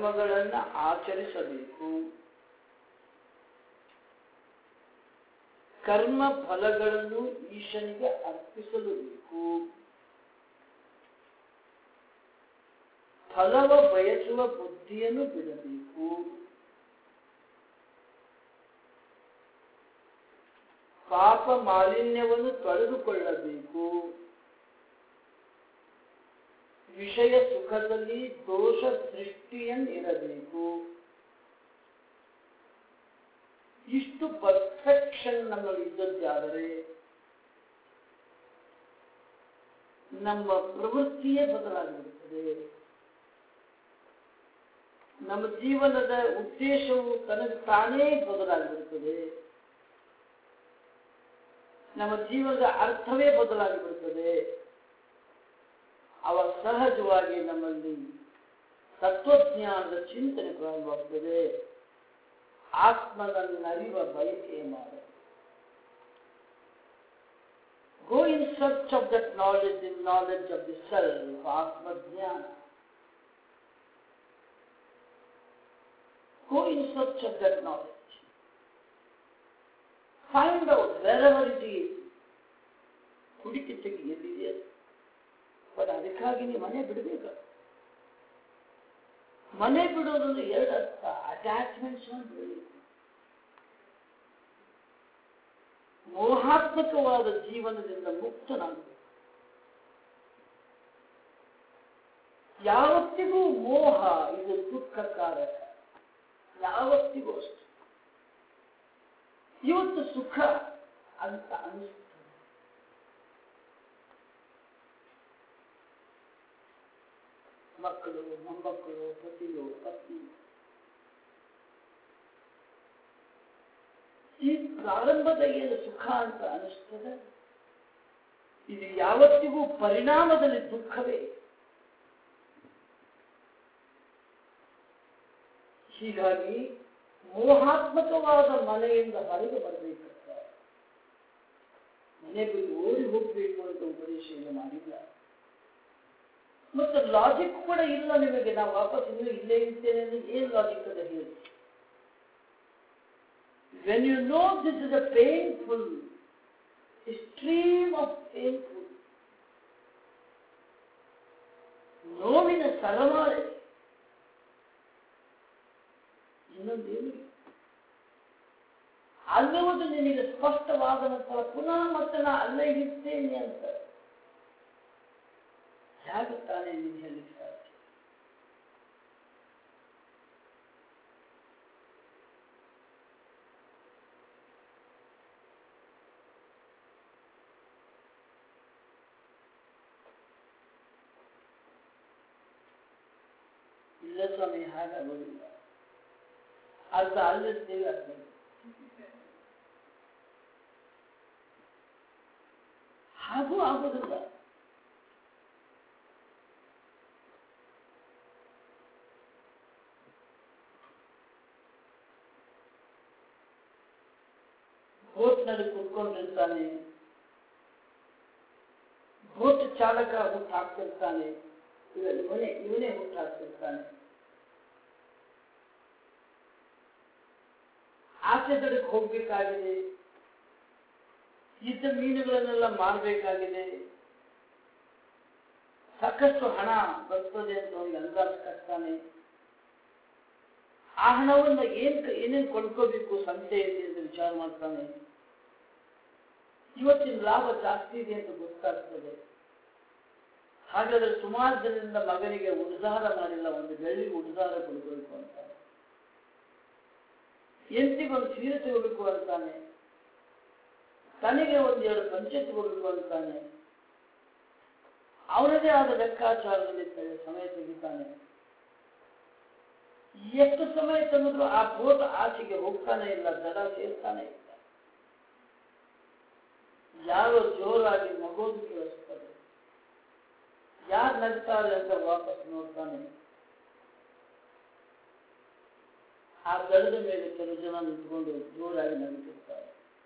ಕರ್ಮಗಳನ್ನು ಆಚರಿಸಬೇಕು ಕರ್ಮ ಫಲಗಳನ್ನು ಈಶನಿಗೆ ಅರ್ಪಿಸಲು ಬೇಕು ಫಲವ ಬಯಸುವ ಬುದ್ಧಿಯನ್ನು ಬಿಡಬೇಕು ಪಾಪ ಮಾಲಿನ್ಯವನ್ನು ತೊಳೆದುಕೊಳ್ಳಬೇಕು ವಿಷಯ ಸುಖದಲ್ಲಿ ದೋಷ ದೃಷ್ಟಿಯನ್ನಿರಬೇಕು ಇಷ್ಟು ಪರ್ಫೆಕ್ಷನ್ ನಮ್ಮಲ್ಲಿ ಇದ್ದದ್ದಾದರೆ ನಮ್ಮ ಪ್ರವೃತ್ತಿಯೇ ಬದಲಾಗಿರುತ್ತದೆ ನಮ್ಮ ಜೀವನದ ಉದ್ದೇಶವು ತನಗೆ ತಾನೇ ಬದಲಾಗಿರುತ್ತದೆ ನಮ್ಮ ಜೀವನದ ಅರ್ಥವೇ ಬದಲಾಗಿಬಿಡುತ್ತದೆ ಅವ ಸಹಜವಾಗಿ ನಮ್ಮಲ್ಲಿ ತತ್ವಜ್ಞಾನದ ಚಿಂತನೆ ಪ್ರಾರಂಭವಾಗ್ತದೆ ಆತ್ಮನನ್ನರಿವ ಬಯಕೆ ಮಾಡ go in search of that knowledge in knowledge of the self ಆತ್ಮಜ್ಞಾನ go in search of that knowledge find out wherever it is ಹುಡುಕಿ ತೆಗಿ ಎಲ್ಲಿದೆ ಅದು. ಬಟ್ ಅದಕ್ಕಾಗಿ ನೀವು ಮನೆ ಬಿಡಬೇಕು ಮನೆ ಬಿಡೋದಂದ್ರೆ ಎರಡು ಅರ್ಥ ಅಟ್ಯಾಚ್ಮೆಂಟ್ಸ್ ಬಿಡಬೇಕು ಮೋಹಾತ್ಮಕವಾದ ಜೀವನದಿಂದ ಮುಕ್ತನಾಗಬೇಕು ಯಾವತ್ತಿಗೂ ಮೋಹ ಇದು ದುಃಖಕಾರಕ ಯಾವತ್ತಿಗೂ ಅಷ್ಟೆ ಇವತ್ತು ಸುಖ ಅಂತ ಅನಿಸ್ತದೆ ಮಕ್ಕಳು ಮೊಮ್ಮಕ್ಕಳು ಪತಿಯು ಪತ್ನಿ ಈ ಪ್ರಾರಂಭದ ಏನು ಸುಖ ಅಂತ ಅನಿಸ್ತದೆ ಇದು ಯಾವತ್ತಿಗೂ ಪರಿಣಾಮದಲ್ಲಿ ದುಃಖವೇ ಹೀಗಾಗಿ ಮೋಹಾತ್ಮಕವಾದ ಮನೆಯಿಂದ ಹೊರಗೆ ಬರಬೇಕಂತ ಮನೆ ಬಿಟ್ಟು ಓಡಿ ಹೋಗ್ಬೇಕು ಅಂತ ಉಪದೇಶ ಏನು ಮಾಡಿಲ್ಲ ಮತ್ತೆ ಲಾಜಿಕ್ ಕೂಡ ಇಲ್ಲ ನಿಮಗೆ ನಾವು ವಾಪಸ್ ಇನ್ನೂ ಇಲ್ಲೇ ಇರ್ತೇನೆ ಅಂದ್ರೆ ಏನ್ ಲಾಜಿಕ್ ಅದ ಹೇಳಿ when you know this is a painful stream of painful ನೋವಿನ ಸರಮಾಲೆ ಇನ್ನೊಂದೇನು ಅನ್ನುವುದು ನಿನಗೆ ಸ್ಪಷ್ಟವಾದ ನಂತರ ಪುನಃ ಮತ್ತೆ ನಾ ಅಲ್ಲೇ ಇರ್ತೇನೆ ಅಂತ ಹೇಗೆ ತಾನೇ ನೀನು ಹೇಳಲಿಕ್ಕೆ ಸಾಧ್ಯ ಇಲ್ಲ ಸ್ವಾಮಿ ಹಾಗಾಗೋದಿಲ್ಲ ಅರ್ಧ ಅಲ್ಲಿರ್ತೇವೆ ಅರ್ಧ ಇಲ್ಲಿ. ಹಾಗೂ ಆಗೋದಿಲ್ಲ ಬೋಟ್ನಲ್ಲಿ ಕುತ್ಕೊಂಡಿರ್ತಾನೆ ಬೋಟ್ ಚಾಲಕ ಹುಟ್ಟು ಹಾಕ್ತಿರ್ತಾನೆ ಇವ ಇವನೇ ಇವನೇ ಹುಟ್ಟು ಹಾಕ್ತಿರ್ತಾನೆ ಆಚೆ ಕಡೆಗೆ ಹೋಗ್ಬೇಕಾಗಿದೆ ಇದ್ದ ಮೀನುಗಳನ್ನೆಲ್ಲ ಮಾರಬೇಕಾಗಿದೆ ಸಾಕಷ್ಟು ಹಣ ಬರ್ತದೆ ಅಂತ ಅವನಿಗೆ ಅಂದಾಜು ಕಟ್ತಾನೆ ಆ ಹಣವನ್ನ ಏನ್ ಏನೇನ್ ಕೊಂಡ್ಕೋಬೇಕು ಸಂತೆಯಲ್ಲಿ ಅಂತ ವಿಚಾರ ಮಾಡ್ತಾನೆ ಇವತ್ತಿನ ಲಾಭ ಜಾಸ್ತಿ ಇದೆ ಅಂತ ಗೊತ್ತಾಗ್ತದೆ ಹಾಗಾದ್ರೆ ಸುಮಾರು ಜನರಿಂದ ಮಗನಿಗೆ ಉದ್ಧಾರ ಮಾಡಿಲ್ಲ ಒಂದು ಬೆಳ್ಳಿ ಉದ್ಧಾರ ಕೊಡ್ಬೇಕು ಅಂತಾನೆ ಎಂತಿಗೆ ಒಂದು ಸೀರೆ ತಗೋಬೇಕು ಅಂತಾನೆ ತನಗೆ ಒಂದು ಎರಡು ಪಂಚೆ ತಗೋಬೇಕು ಅಂತಾನೆ ಅವನದೇ ಆದ ಲೆಕ್ಕಾಚಾರದಲ್ಲಿ ತ- ಸಮಯ ತೆಗಿತಾನೆ ಎಷ್ಟು ಸಮಯ ತಂದ್ರು ಆ ಬೋಟ್ ಆಚೆಗೆ ಹೋಗ್ತಾನೆ ಇಲ್ಲ ದಡ ಸೇರ್ತಾನೆ ಇಲ್ಲ ಯಾರೋ ಜೋರಾಗಿ ನಗೋದು ಕೇಳಿಸ್ತದೆ ಯಾರು ನಗ್ತಾರೆ ಅಂತ ವಾಪಸ್ ನೋಡ್ತಾನೆ ಆ ದಡದ ಮೇಲೆ ಕೆಲವು ಜನ ನಿಂತ್ಕೊಂಡು ಜೋರಾಗಿ ನಗುತ್ತಿರ್ತಾರೆ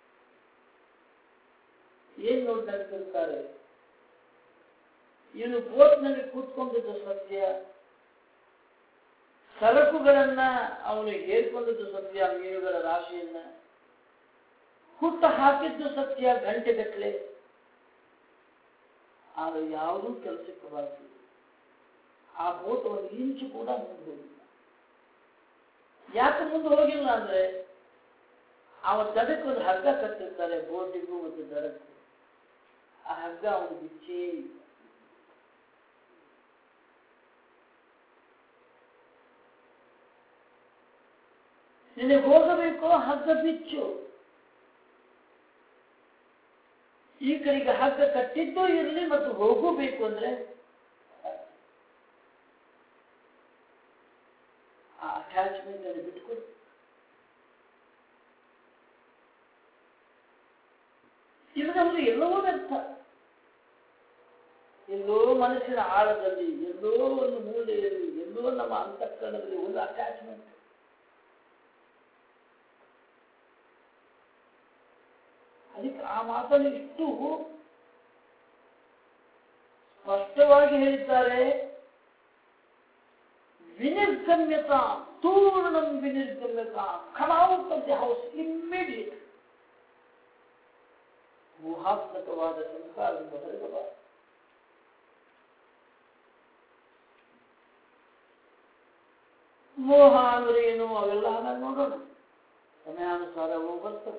ಏನ್ ನೋಡಿ ನಗ್ತಿರ್ತಾರೆ ಇವನು ಬೋಟ್ನಲ್ಲಿ ಕೂತ್ಕೊಂಡಿದ್ದು ಸತ್ಯ ಸರಕುಗಳನ್ನ ಅವನು ಹೇರ್ಕೊಂಡದ್ದು ಸತ್ಯ ಮೀನುಗಳ ರಾಶಿಯನ್ನ ಹುಟ್ಟ ಹಾಕಿದ್ದು ಸತ್ಯ ಗಂಟೆಗಟ್ಟಲೆ ಆದರೆ ಯಾವುದೂ ಕೆಲಸಕ್ಕೆ ಬರಲಿಲ್ಲ ಆ ಬೋಟ್ ಒಂದು ಇಂಚು ಕೂಡ ಮುಂದೆ ಹೋಗಿಲ್ಲ ಯಾಕೆ ಮುಂದೆ ಹೋಗಿಲ್ಲ ಅಂದ್ರೆ ಅವ ದಡಕ್ಕೆ ಒಂದು ಹಗ್ಗ ಕಟ್ಟಿರ್ತಾರೆ ಬೋಟಿಗೂ ಮತ್ತು ದಡಕ್ಕೂ ಆ ಹಗ್ಗ ಅವನು ಬಿಚ್ಚೇ ಇಲ್ಲ ನಿನಗೆ ಹೋಗಬೇಕು ಹಗ್ಗ ಬಿಚ್ಚು ಈ ಕಡೆಗೆ ಹಗ್ಗ ಕಟ್ಟಿದ್ದು ಇರಲಿ ಮತ್ತು ಹೋಗಬೇಕು ಅಂದ್ರೆ ಆ ಅಟ್ಯಾಚ್ಮೆಂಟ್ ಅಲ್ಲಿ ಬಿಟ್ಕೊಡು ಇವನವರು ಎಲ್ಲವೂ ವ್ಯರ್ಥ ಎಲ್ಲೋ ಮನಸ್ಸಿನ ಆಳದಲ್ಲಿ ಎಲ್ಲೋ ಒಂದು ಮೂಲೆಯಲ್ಲಿ ಎಲ್ಲೋ ನಮ್ಮ ಅಂತಃಕರಣದಲ್ಲಿ ಒಂದು ಅಟ್ಯಾಚ್ಮೆಂಟ್ ಅದಕ್ಕೆ ಆ ಮಾತನ್ನು ಇಷ್ಟು ಸ್ಪಷ್ಟವಾಗಿ ಹೇಳಿದ್ದಾರೆ ವಿನಿರ್ಗಮ್ಯತ ತೂರ್ಣಂ ವಿನಿರ್ಗಮ್ಯತ come out of the house immediate ಊಹಾತ್ಮಕವಾದ ಸಂಸಾರದಿಂದ ಹೊರಗಬಾರದು ಮೋಹ ಅಂದ್ರೆ ಏನು ಅವೆಲ್ಲ ಆಮೇಲೆ ನೋಡೋಣ ಸಮಯಾನುಸಾರ ಅವು ಬರ್ತವೆ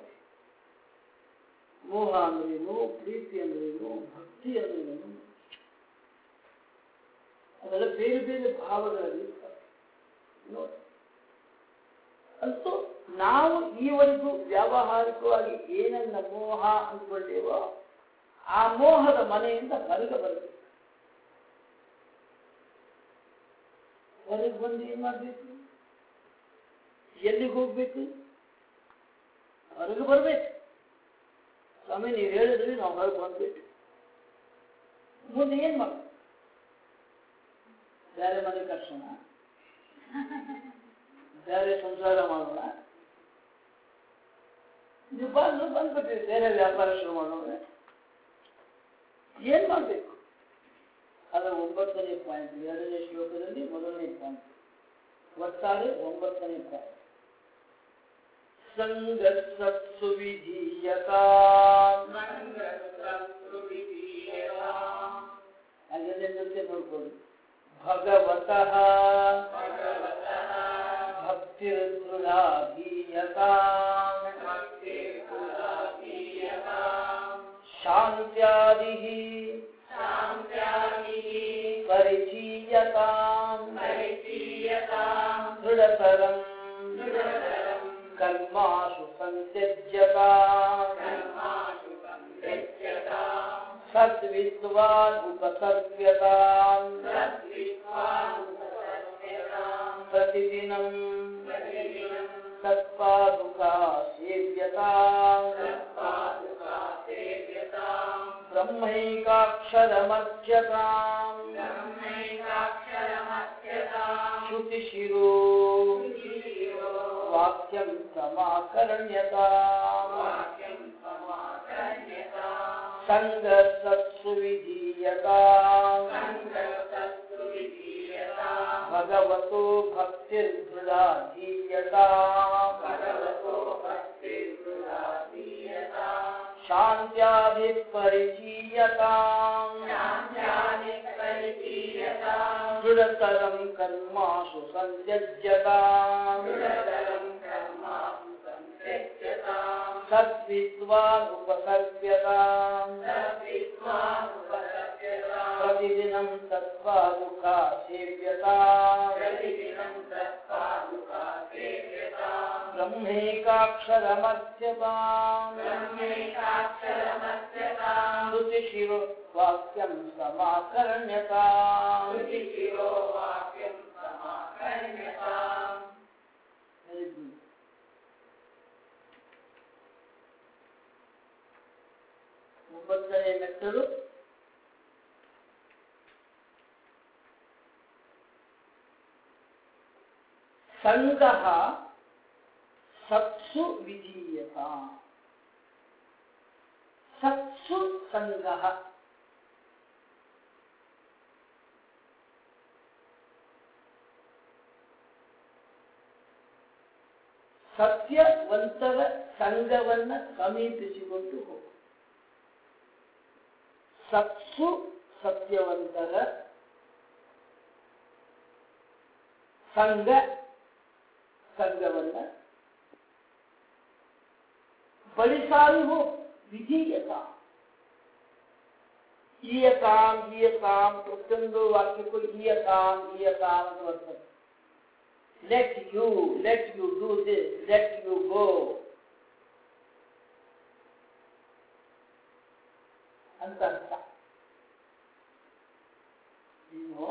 ಮೋಹ ಅಂದ್ರೇನು ಪ್ರೀತಿ ಅಂದ್ರೇನು ಭಕ್ತಿ ಅಂದ್ರೇನು ಅವೆಲ್ಲ ಬೇರೆ ಬೇರೆ ಭಾವಗಳಲ್ಲಿ ಇರ್ತವೆ ನೋಡಿ ಅಂತೂ ನಾವು ಈವರೆಗೂ ವ್ಯಾವಹಾರಿಕವಾಗಿ ಏನನ್ನ ಮೋಹ ಅಂದ್ಕೊಂಡೇವೋ ಆ ಮೋಹದ ಮನೆಯಿಂದ ಹೊರಗೆ ಬರಬೇಕು ಹೊರಗೆ ಬಂದು ಏನ್ ಮಾಡ್ಬೇಕು ಎಲ್ಲಿಗೆ ಹೋಗ್ಬೇಕು ಹೊರಗೆ ಬರ್ಬೇಕು ಸ್ವಾಮಿ ನೀವು ಹೇಳಿದ್ರಿ ನಾವು ಹೊರಗೆ ಬಂದ್ಬಿಟ್ಟು ಮುಂದೆ ಏನ್ ಮಾಡ ಬೇರೆ ಮನೆ ಕಟ್ಸೋಣ ಬೇರೆ ಸಂಸಾರ ಮಾಡೋಣ ನೀವು ಬಂದು ಬಂದ್ಬಿಟ್ರಿ ಬೇರೆ ವ್ಯಾಪಾರ ಶುರು ಮಾಡೋಣ ಏನ್ ಮಾಡ್ಬೇಕು ಅದರ ಒಂಬತ್ತನೇ ಪಾಯಿಂಟ್ ಎರಡನೇ ಶ್ಲೋಕದಲ್ಲಿ ಮೊದಲನೇ ಪಾಯಿಂಟ್ ಒಟ್ಟಾರೆ ಒಂಬತ್ತನೇ ಪಾಯಿಂಟ್ ಸಂಗತ್ಸತ್ಸು ವಿಧೀಯತ ಅಲ್ಲೆಲ್ಲ ನೃತ್ಯ ನೋಡ್ಕೊಳ್ಳಿ ಭಗವತಃ ಭಕ್ತಿರ್ದೃಢಾಧೀಯತ ಶಾಂತ್ಯಾದಿ ಪರಿಚೀಯತಾಂ ದೃಢತರಂ कर्माशु संत्यज्यता सद्विद्वान् उपसर्प्यता प्रतिदिनं तत्पादुका सेव्यता ब्रह्मैकाक्षरमर्च्यताम् श्रुतिशिरो वाक्यं समाकर्ण्यता सङ्गसत्सु विधीयता भगवतो भक्तिर्दृढा धीयता शान्त्याभिपरिचीयता दृढतरं कर्मासु सन्त्यज्यता सद्विद्वान् उपसर्प्यता प्रतिदिनं तत्त्वादुका सेव्यता ब्रह्मैकाक्षरमर्च्यता श्रुतिशिरो वाक्यं समाकर्ण्यता Very good. ಒಂಬತ್ತನೇ ಮೆಟ್ಟಲು ಸಂಘ ಸತ್ಸು ವಿಧೀಯತ ಸತ್ಸು ಸಂಘ ಸತ್ಯವಂತರ ಸಂಘವನ್ನ ಸಮೀಪಿಸಿಕೊಂಡು ಹೋಗು ಸತ್ಸು ಸತ್ಯವಂತರ ಸಂಘ ಸಂಘವನ್ನ ಬಳಿಸಾರಿ ಹೋ ವಿಧೀಯತ ಈಯತಾಂ ಈಯತಾಂ ಪ್ರತಿಯೊಂದು ವಾಕ್ಯಕ್ಕೂ ಈಯತಾಂ ಈಯತಾಂ ಅಂತ ಬರ್ತದೆ let you let you do this let you go ಅಂತ ಅರ್ಥ ನೀನು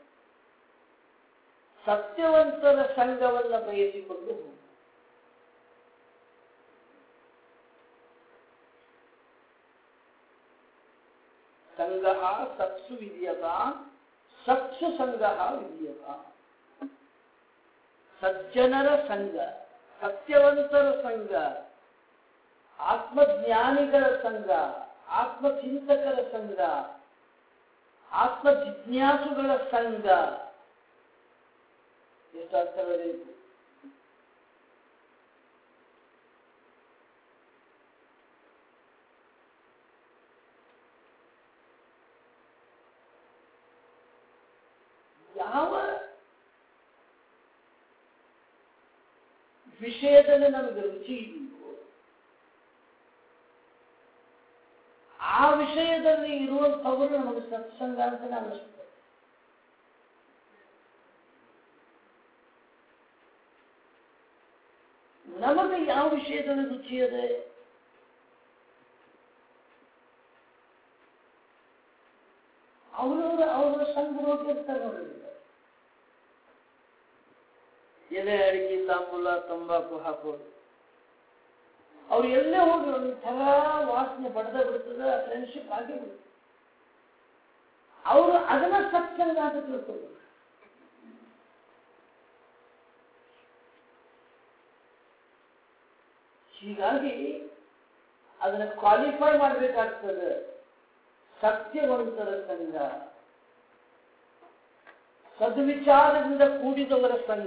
ಸತ್ಯವಂತರ ಸಂಘವನ್ನ ಬಯಸಿಕೊಂಡು ಹೋಗು ಸಂಘ ಸತ್ಸು ವಿದ್ಯತ ಸತ್ಸು ಸಂಘ ವಿದ್ಯತ ಸಜ್ಜನರ ಸಂಘ ಸತ್ಯವಂತರ ಸಂಘ ಆತ್ಮಜ್ಞಾನಿಗಳ ಸಂಘ ಆತ್ಮಚಿಂತಕರ ಸಂಘ ಆತ್ಮ ಜಿಜ್ಞಾಸುಗಳ ಸಂಘ ಎಷ್ಟು ಅರ್ಥವಿದೆ ಇದು? ಯಾವ ವಿಷಯದಲ್ಲಿ ನಮಗೆ ರುಚಿ ಇದೆಯೋ ಆ ವಿಷಯದಲ್ಲಿ ಇರುವಂಥವರು ನಮಗೆ ಸತ್ಸಂಗ ಅಂತ ಅನಿಸ್ತದೆ ನಮಗೆ ಯಾವ ವಿಷಯದಲ್ಲಿ ರುಚಿ ಇದೆ ಅವರವರ ಅವರ ಸಂಘ ಹೋಗಿರ್ತಾರೆ ನೋಡಿ ಎಲೆ ಅಡಿಕೆ ತಾಂಬೂಲ ತಂಬಾಕು ಹಾಕೋದು ಅವ್ರು ಎಲ್ಲೇ ಹೋಗಿ ಒಂದು ಥರ ವಾಸನೆ ಬಡ್ದ ಬಿಡ್ತದೆ ಫ್ರೆಂಡ್ಶಿಪ್ ಆಗೇ ಬಿಡ್ತದೆ ಅವರು ಅದನ್ನ ಸತ್ಸಂಗ ಅಂತ ತಿಳ್ಕೊಬೇಕು ಹೀಗಾಗಿ ಅದನ್ನ ಕ್ವಾಲಿಫೈ ಮಾಡಬೇಕಾಗ್ತದೆ ಸತ್ಯವಂತರ ಸಂಘ ಸದ್ವಿಚಾರದಿಂದ ಕೂಡಿದವರ ಸಂಘ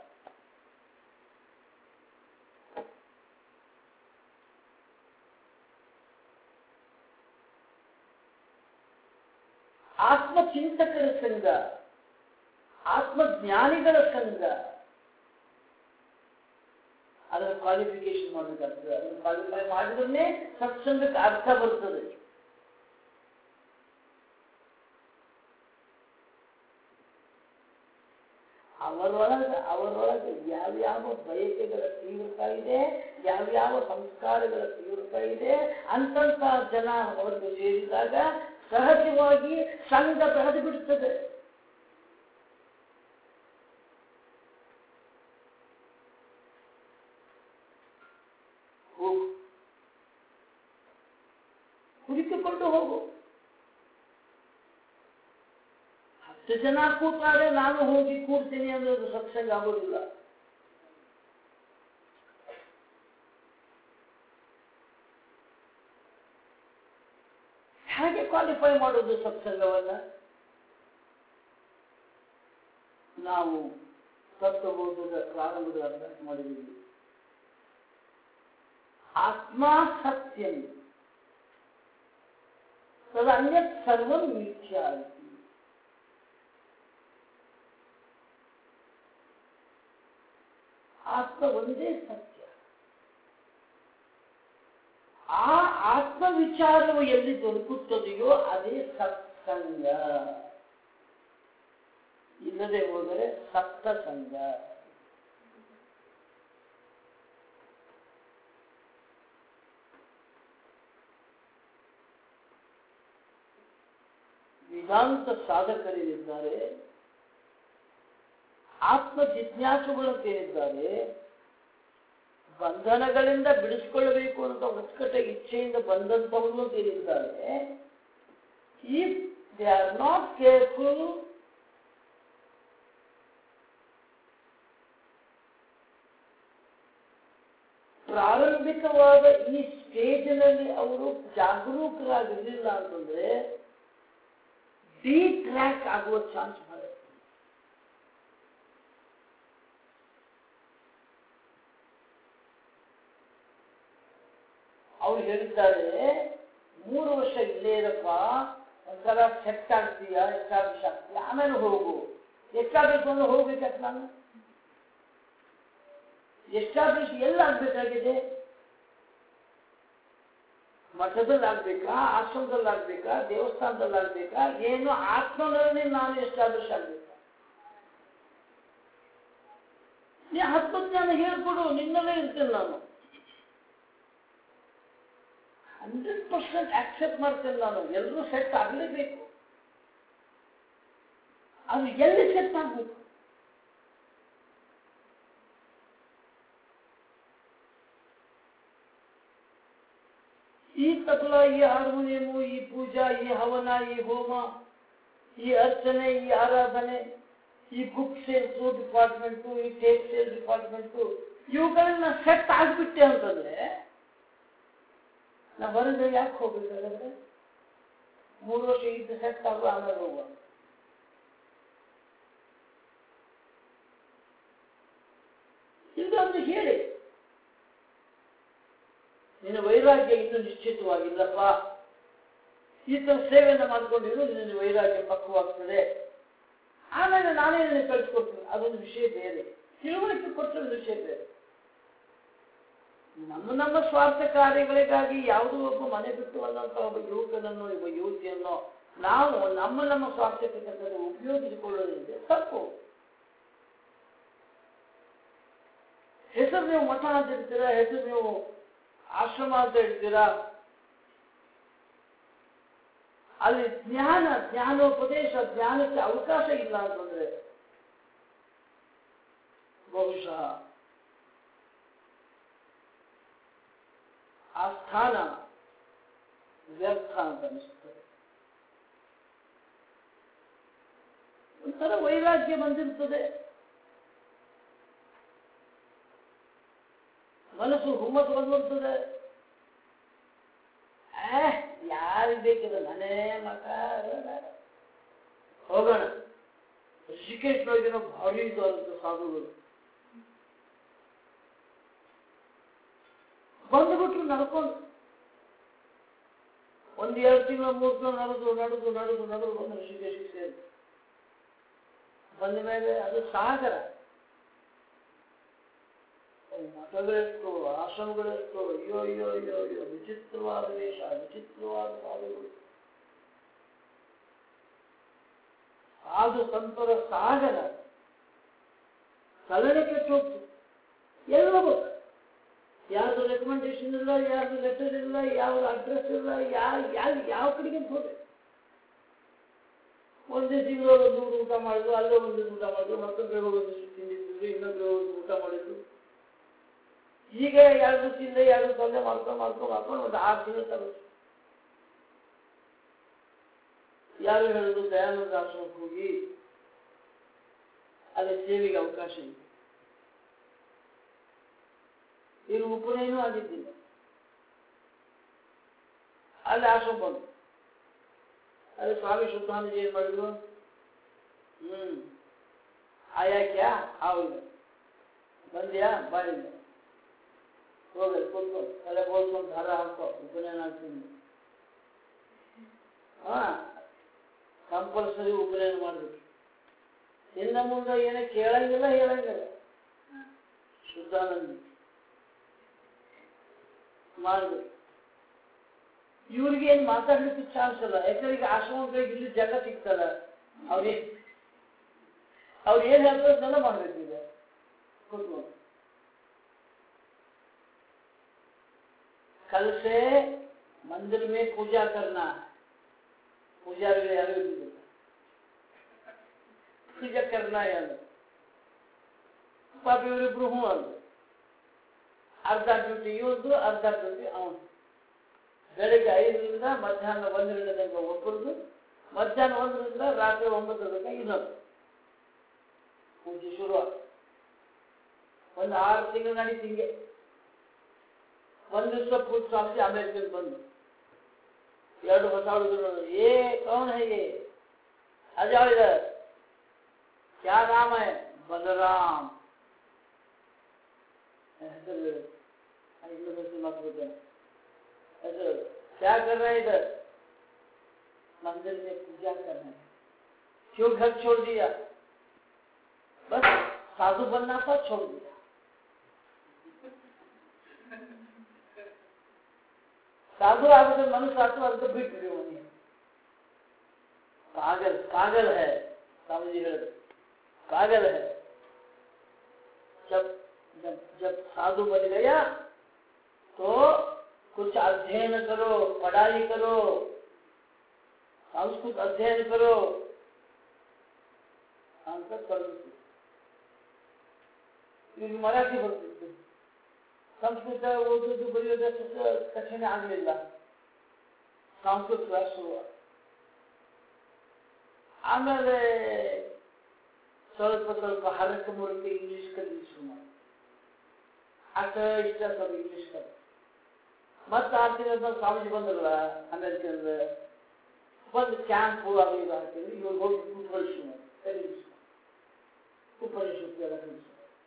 ಆತ್ಮಚಿಂತಕರ ಸಂಘ ಆತ್ಮಜ್ಞಾನಿಗಳ ಸಂಘ ಅದರ ಕ್ವಾಲಿಫಿಕೇಶನ್ ಮಾಡಬೇಕಾಗ್ತದೆ ಅದನ್ನು ಕ್ವಾಲಿಫೈ ಮಾಡಿದ್ರೆ ಸತ್ಸಂಗಕ್ಕೆ ಅರ್ಥ ಬರ್ತದೆ ಅವರೊಳಗೆ ಅವರೊಳಗೆ ಯಾವ್ಯಾವ ಬಯಕೆಗಳ ತೀವ್ರತೆ ಇದೆ ಯಾವ್ಯಾವ ಸಂಸ್ಕಾರಗಳ ತೀವ್ರತೆ ಇದೆ ಅಂತಂತ ಜನ ಅವರಿಗೆ ಸೇರಿದಾಗ ಸಹಜವಾಗಿ ಸಂಘ ಬೆಳೆದು ಬಿಡುತ್ತದೆ ಹೋಗು ಹುಡುಕಿಕೊಂಡು ಹೋಗು ಹತ್ತು ಜನ ಕೂತಾರೆ ನಾನು ಹೋಗಿ ಕೂರ್ತೀನಿ ಅಂದ್ರೆ ಅದು ಸತ್ಸಂಗ ಆಗೋದಿಲ್ಲ ಹೇಗೆ ಕ್ವಾಲಿಫೈ ಮಾಡೋದು ಸತ್ಸಂಗವನ್ನ ನಾವು ತತ್ವಬೋಧದ ಪ್ರಾರಂಭದ ಅಭ್ಯಾಸ ಮಾಡಿದ್ದೀವಿ ಆತ್ಮ ಸತ್ಯಂ ತದನ್ಯತ್ ಸರ್ವಂ ಮಿಥ್ಯಾ ಇತಿ. ಆತ್ಮ ಒಂದೇ ಸತ್ಯ ಆ ಆತ್ಮ ವಿಚಾರವು ಎಲ್ಲಿ ದೊರಕುತ್ತದೆಯೋ ಅದೇ ಸತ್ಸಂಗ ಇಲ್ಲದೆ ಹೋದರೆ ಸಪ್ತ ಸಂಘ ವೇದಾಂತ ಸಾಧಕರಿದ್ದಾರೆ ಆತ್ಮ ಜಿಜ್ಞಾಸುಗಳು ಸೇರಿದ್ದಾರೆ ಬಂಧನಗಳಿಂದ ಬಿಡಿಸ್ಕೊಳ್ಬೇಕು ಅಂತ ಉತ್ಕಟ ಇಚ್ಛೆಯಿಂದ ಬಂದಂಥವನ್ನು ಸೇರಿದ್ದಾರೆ if they are not careful ಪ್ರಾರಂಭಿಕವಾದ ಈ ಸ್ಟೇಜಿನಲ್ಲಿ ಅವರು ಜಾಗರೂಕರಾಗಿರಲಿಲ್ಲ ಅಂತಂದ್ರೆ ಡಿ ಟ್ರ್ಯಾಕ್ ಆಗುವ ಚಾನ್ಸ್ ಬಹಳ ಇರ್ತದೆ. ಅವ್ರು ಹೇಳಿದ್ದಾರೆ ಮೂರು ವರ್ಷ ಇಲ್ಲೇ ಇರಪ್ಪ ಒಂದ್ಸಲ ಸೆಟ್ ಆಗ್ತೀಯ ಎಸ್ಟಾಬ್ಲಿಷ್ ಆಗ್ತೀಯ ಆಮೇಲೆ ಹೋಗು ಎಸ್ಟಾಬ್ಲಿಷ್ ಅಂದ್ರೆ ಹೋಗ್ಬೇಕಂತ ನಾನು ಎಸ್ಟಾಬ್ಲಿಷ್ ಎಲ್ಲ ಆಗ್ಬೇಕಾಗಿದೆ ಮಠದಲ್ಲಿ ಆಗ್ಬೇಕಾ ಆಶ್ರಮದಲ್ಲಿ ಆಗ್ಬೇಕಾ ದೇವಸ್ಥಾನದಲ್ಲಿ ಆಗ್ಬೇಕಾ ಏನು ಆತ್ಮನಲ್ಲಿ ನಾನು ಎಸ್ಟಾಬ್ಲಿಷ್ ಆಗ್ಬೇಕಾ ನೀ ಆತ್ಮಜ್ಞಾನ ಹೇಳ್ಕೊಡು ನಿನ್ನಲ್ಲೇ ಇರ್ತೇನೆ ನಾನು ಹಂಡ್ರೆಡ್ ಪರ್ಸೆಂಟ್ ಆಕ್ಸೆಪ್ಟ್ ಮಾಡ್ತೇನೆ ನಾನು ಎಲ್ಲರೂ ಸೆಟ್ ಆಗಲೇಬೇಕು ಅದು ಎಲ್ಲಿ ಸೆಟ್ ಆಗ್ಬೇಕು ಈ ತಬಲ ಈ ಹಾರ್ಮೋನಿಯಮು ಈ ಪೂಜಾ ಈ ಹವನ ಈ ಹೋಮ ಈ ಅರ್ಚನೆ ಈ ಆರಾಧನೆ ಈ ಬುಕ್ ಸೇಲ್ಸ್ ಡಿಪಾರ್ಟ್ಮೆಂಟು ಈ ಟೇಪ್ ಸೇಲ್ ಡಿಪಾರ್ಟ್ಮೆಂಟು ಇವುಗಳನ್ನ ಸೆಟ್ ಆಗ್ಬಿಟ್ಟೆ ಅಂತಂದ್ರೆ ನಾ ಹೊರಗೆ ಯಾಕೆ ಹೋಗ್ಬೇಕಾದ್ರೆ ಮೂರು ವರ್ಷ ಇದ್ದು ಸೆಟ್ ಆಗು ಆಮೇಲೆ ಹೋಗುವ ಇಲ್ಲೊಂದು ಹೇಳಿ ನಿನ್ನ ವೈರಾಗ್ಯ ಇನ್ನೂ ನಿಶ್ಚಿತವಾಗಿಲ್ಲಪ್ಪ ಈ ತರ ಸೇವೆಯನ್ನು ಮಾಡಿಕೊಂಡಿರು ನಿನ್ನ ವೈರಾಗ್ಯ ಪಕ್ವವಾಗ್ತದೆ ಆಮೇಲೆ ನಾನೇ ನಿನಗೆ ಕಳಿಸ್ಕೊಡ್ತೀನಿ ಅದೊಂದು ವಿಷಯ ಬೇರೆ ತಿಳುವಳಿಕೆ ಕೊಟ್ಟರೆ ಒಂದು ವಿಷಯ ಬೇರೆ ನಮ್ಮ ನಮ್ಮ ಸ್ವಾರ್ಥ ಕಾರ್ಯಗಳಿಗಾಗಿ ಯಾವುದೋ ಒಬ್ಬ ಮನೆ ಬಿಟ್ಟು ಬಂದಂತ ಒಬ್ಬ ಯುವಕನನ್ನು ಒಬ್ಬ ಯುವತಿಯನ್ನು ನಾವು ನಮ್ಮ ನಮ್ಮ ಸ್ವಾರ್ಥಕ್ಕೆ ತಕ್ಕಂತೆ ಉಪಯೋಗಿಸಿಕೊಳ್ಳೋದ್ರಿಂದ ತಪ್ಪು ಹೆಸರು ನೀವು ಮಠ ಅಂತ ಇರ್ತೀರಾ ಹೆಸರು ನೀವು ಆಶ್ರಮ ಅಂತ ಇರ್ತೀರಾ ಅಲ್ಲಿ ಜ್ಞಾನ ಜ್ಞಾನೋಪದೇಶ ಜ್ಞಾನಕ್ಕೆ ಅವಕಾಶ ಇಲ್ಲ ಅಂತಂದ್ರೆ ಬಹುಶಃ ಆ ಸ್ಥಾನ ವ್ಯರ್ಥ ಅಂತ ಅನಿಸುತ್ತದೆ ಒಂಥರ ವೈರಾಗ್ಯ ಬಂದಿರ್ತದೆ ಮನಸ್ಸು ಹುಮ್ಮಸ್ ಬಂದಿರ್ತದೆ ಯಾರಿಗೆ ಬೇಕಿಲ್ಲ ಮನೆ ಮಕ ಹೋಗೋಣ ಋಷಿಕೇಶ್ವರಗಿನ ಭಾರಿ ಇದ್ದಾರಂತ ಸಾಧುಗಳು ಬಂದ್ಬಿಟ್ರು ನಡ್ಕೊಂಡು ಒಂದ್ ಎರಡು ತಿಂಗಳ ಮೂರು ತಿಂಗಳು ನಡೆದು ನಡೆದು ನಡೆದು ನಡೆದು ಬಂದು ಋಷಿಕೇಶಿಗೆ ಸೇರಿ ಬಂದ ಮೇಲೆ ಅದು ಸಾಗರ ಮಠಗಳೆಷ್ಟು ಆಶ್ರಮಗಳೆಷ್ಟು ಅಯ್ಯೋ ಅಯ್ಯೋ ಅಯ್ಯೋ ಅಯ್ಯೋ ವಿಚಿತ್ರವಾದ ವೇಷ ವಿಚಿತ್ರವಾದ ಸಾಧುಗಳು ಸಾಧು ಸಂತರ ಸಾಗರ ತಲೆನೇ ಕೆಟ್ಟು ಹೋಗ್ತು ಎಲ್ಲ ಗೊತ್ತು ಯಾರ್ದು ರೆಕಮೆಂಡೇಶನ್ ಇಲ್ಲ ಯಾರ್ದು ಲೆಟರ್ ಇಲ್ಲ ಯಾವ ಅಡ್ರೆಸ್ ಇಲ್ಲ ಯಾವ ಯಾವ ಯಾವ ಕಡೆಗೆ ಹೋದೆ ಒಂದೇ ತಿಂಗಳು ಒಂದು ಊಟ ಮಾಡಿದ್ರು ಅಲ್ಲೇ ಒಂದು ಊಟ ಮಾಡಿದ್ರು ಮತ್ತೊಬ್ಬರೇ ಹೋಗೋದು ತಿಂದಿದ್ರು ಇನ್ನೊಬ್ಬರೇ ಹೋಗಿ ಊಟ ಮಾಡಿದ್ರು ಈಗ ಎರಡು ತಿಂದ ಎರಡು ತೊಂದರೆ ಮಾಡ್ಕೊಂಡು ಮಾಡ್ಕೊಂಡು ಮಾಡ್ಕೊಂಡು ಒಂದು ಆರು ತಿಂಗಳು ತಗೋದು ಯಾರು ಹೇಳುದು ದಯಾನಂದ ಆಶ್ರಮಕ್ಕೆ ಹೋಗಿ ಅಲ್ಲಿ ಸೇವೆಗೆ ಅವಕಾಶ ಇದೆ ಇನ್ನು ಉಪನಯನೂ ಆಗಿದ್ದಿಲ್ಲ ಅಲ್ಲಿ ಆಶ್ರಮ ಬಂದು ಅಲ್ಲಿ ಸ್ವಾಮಿ ಶುದ್ಧಾನಂದ ಏನ್ ಮಾಡಿದ್ರು ಹ್ಮ್ ಆಯಾ ಕ್ಯಾ ಹೌದು ಬಂದ್ಯಾ ಬಾಯಿಲ್ಲ ಹೋಗಿ ಕೂತ್ಕೊ ತಲೆ ಬೋಲ್ಕೊಂಡು ದಾರ ಹಾಕೋ ಉಪನಯನ ಆಗ್ತೀನಿ ಹಾ ಕಂಪಲ್ಸರಿ ಉಪನಯನ ಮಾಡ್ಬೇಕು ಇನ್ನ ಮುಂದೆ ಏನೇ ಕೇಳಂಗಿಲ್ಲ ಹೇಳಂಗಿಲ್ಲ ಶುದ್ಧಾನಂದಿ ಮಾಡ್ಬೇಕು ಇವ್ರಿಗೆ ಏನ್ ಮಾತಾಡ್ಲಿಕ್ಕೆ ಚಾನ್ಸ್ ಇಲ್ಲ ಯಾಕಂದ್ರೆ ಈಗ ಆಶ್ರಮಗಳಿಗೆ ಇಲ್ಲಿ ಜಾಗ ಸಿಗ್ತಲ್ಲ ಅವ್ರಿಗೆ ಅವ್ರು ಏನ್ ಹೇಳ್ತಾರಲ್ಲ ಮಾಡ್ಬೇಕು ಈಗ ಕೂತ್ಕೊಂಡು कल से मंदिर में पूजा करना है ಪೂಜಾರಿಗಳು ಯಾರು ಇದ್ದಿಲ್ಲ ಪೂಜೆ करना है ಅದು ಪಾಪ ಇವರಿಬ್ರು ಹ್ಞೂ ಅಂದ್ರು ಅರ್ಧ ಡ್ಯೂಟಿ ಇವ್ರದ್ದು ಅರ್ಧ ಡ್ಯೂಟಿ ಅವನು ಬೆಳಿಗ್ಗೆ ಐದರಿಂದ ಮಧ್ಯಾಹ್ನ ಒಂದರಿಂದ ತನಕ ಒಬ್ಬರದು ಮಧ್ಯಾಹ್ನ ಒಂದರಿಂದ ರಾತ್ರಿ ಒಂಬತ್ತರ ತನಕ ಇನ್ನೊಂದು ಪೂಜೆ ಶುರುವಾದ ಒಂದು ಆರು ತಿಂಗಳು ನಡೀತು ಹಿಂಗೆ ಒಂದು ದಿವಸ ಪೂಜೆ ಸ್ವಾಮಿ ಅಮೆರಿಕನ್ ಬಂದು ಎರಡು ಹೊಸ ಹುಡುಗರು ಏ ಕೌನ್ ಹೈ ये आ जाओ इधर क्या नाम है बलराम ಹೆಸರು ಇನ್ನೊಂದು ಹೆಸರು ಮರ್ತ್ಬಿಟ್ಟೆ ऐसे क्या कर रहा है इधर मंदिर में पूजा करना है क्यों घर छोड़ दिया बस साधु बनना था छोड़ दिया साधु आगे मनुष्य आत्मा ಅದಕ್ಕೆ ಬಿಟ್ಬಿಡಿ ಅವನಿಗೆ पागल पागल है स्वामी जी ಹೇಳಿದ್ರು पागल है जब जब जब साधु बन गया तो कुछ अध्ययन करो पढ़ाई करो संस्कृत अध्ययन करो ಅಂತ ಕಳಿಸ್ತು ಈಗ ಮರಾಠಿ ಬರ್ತಿತ್ತು ಸಂಸ್ಕೃತ ಓದೋದು ಬರೆಯೋದಷ್ಟು ಕಠಿಣ ಆಗಲಿಲ್ಲ ಸಂಸ್ಕೃತ ಕ್ಲಾಸ್ ಆಮೇಲೆ ಸ್ವಲ್ಪ ಸ್ವಲ್ಪ ಹರಕ ಮುರಕ ಇಂಗ್ಲಿಷ್ ಕಲಿಸಿ ಶುರು ಮಾಡಿ ಅಷ್ಟ ಇಷ್ಟ ಸ್ವಲ್ಪ ಇಂಗ್ಲಿಷ್ ಕಲಿ ಮತ್ತೆ ಆರು ತಿಂಗಳ ಸ್ವಾಮೀಜಿ ಬಂದ್ರಲ್ಲ ಅಮೆರಿಕದ ಬಂದು ಕ್ಯಾಂಪ್ ಅದು ಇದು ಹಾಕಿದ್ರು ಇವ್ರು ಹೋಗಿ ಕೂತ್ಕೊಳ್ಳಿ ಶುರು ಮಾಡಿ ಕಲಿಸಿ ಉಪನಿಷತ್ತು ಎಲ್ಲ ಕಲಿಸಿ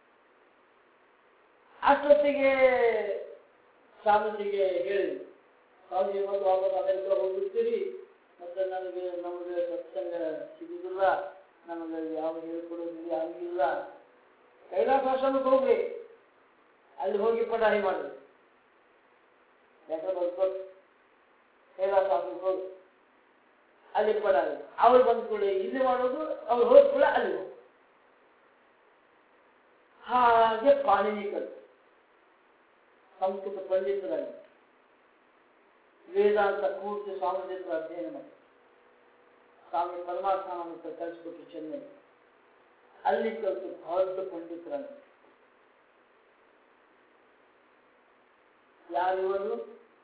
ಅಷ್ಟೊತ್ತಿಗೆ ಸ್ವಾಮೀಜಿಗೆ ಹೇಳಿದ್ರು ಸ್ವಾಮೀಜಿ ಬಂದು ವಾಪಸ್ ಅಮೆರಿಕ ಹೋಗಿರ್ತೀರಿ ಮತ್ತೆ ನನಗೆ ನಮಗೆ ಸತ್ಸಂಗ ಸಿಗುದಿಲ್ಲ ನಮಗೆ ಯಾವ ಹೇಳ್ಕೊಡೋದಿಲ್ಲ ಆಗಿಲ್ಲ ಕೈಲಾಸ ಆಶ್ರಮಕ್ಕೆ ಹೋಗ್ರಿ ಅಲ್ಲಿ ಹೋಗಿ ಪಢಾಯಿ ಮಾಡ್ರಿ ಲೆಟರ್ ಬರ್ಕೊಟ್ಟು ಕೈಲಾಸ ಆಶ್ರಮಕ್ಕೆ ಹೋಗಿ ಅಲ್ಲಿ ಪಢಾಯಿ ಅವ್ರು ಬಂದ ಕೂಡ ಇಲ್ಲಿ ಮಾಡೋದು ಅವ್ರು ಹೋದ ಕೂಡ ಅಲ್ಲಿ ಹೋಗಿ ಹಾಗೆ ಪಾಣಿನಿ ಕಲಿತು ಸಂಸ್ಕೃತ ಪಂಡಿತರಾಗಿ ವೇದಾಂತ ಪೂರ್ತಿ ಸ್ವಾಮಿ ಹತ್ರ ಅಧ್ಯಯನ ಮಾಡಿ ಸ್ವಾಮಿ ಪರಮಾತ್ಮ ಅಂತ ಕಳಿಸ್ಬಿಟ್ಟು ಚೆನ್ನೈ ಅಲ್ಲಿ ಕಲಿತು ದೊಡ್ಡ ಪಂಡಿತರಾಗಿ ಯಾರಿವರು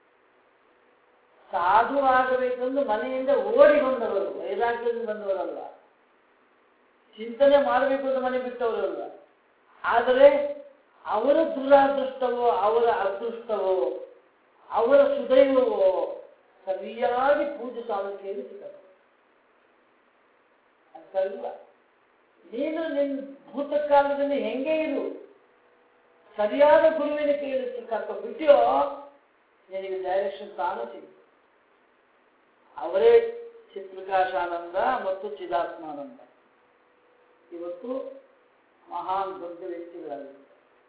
ಸಾಧು ಆಗಬೇಕೆಂದು ಮನೆಯಿಂದ ಓಡಿ ಬಂದವರು ವೈರಾಗ್ಯದಿಂದ ಬಂದವರಲ್ಲ ಚಿಂತನೆ ಮಾಡಬೇಕು ಅಂತ ಮನೆ ಬಿಟ್ಟವರಲ್ಲ ಆದರೆ ಅವರ ದುರಾದೃಷ್ಟವೋ ಅವರ ಅದೃಷ್ಟವೋ ಅವರ ಸುದೈವವೋ ಸರಿಯಾಗಿ ಪೂಜೆ ಸಾಧನೆಯಲ್ಲಿ ಸಿಗಲ್ಲ ಅರ್ಥವಿಲ್ಲ ನೀನು ನಿನ್ನ ಭೂತಕಾಲದಲ್ಲಿ ಹೆಂಗೆ ಇರು ಸರಿಯಾದ ಗುರುವಿನ ಕೈಯಲ್ಲಿ ಸಿಕ್ಕಾಕ ಬಿಟ್ಟಿಯೋ ನಿನಗೆ ಡೈರೆಕ್ಷನ್ ತಾನು ಸಿಗುತ್ತೆ ಅವರೇ ಚಿತ್ರಕಾಶಾನಂದ ಮತ್ತು ಚಿದಾತ್ಮಾನಂದ ಇವತ್ತು ಮಹಾನ್ ದೊಡ್ಡ ವ್ಯಕ್ತಿಗಳಾಗಿದ್ದಾರೆ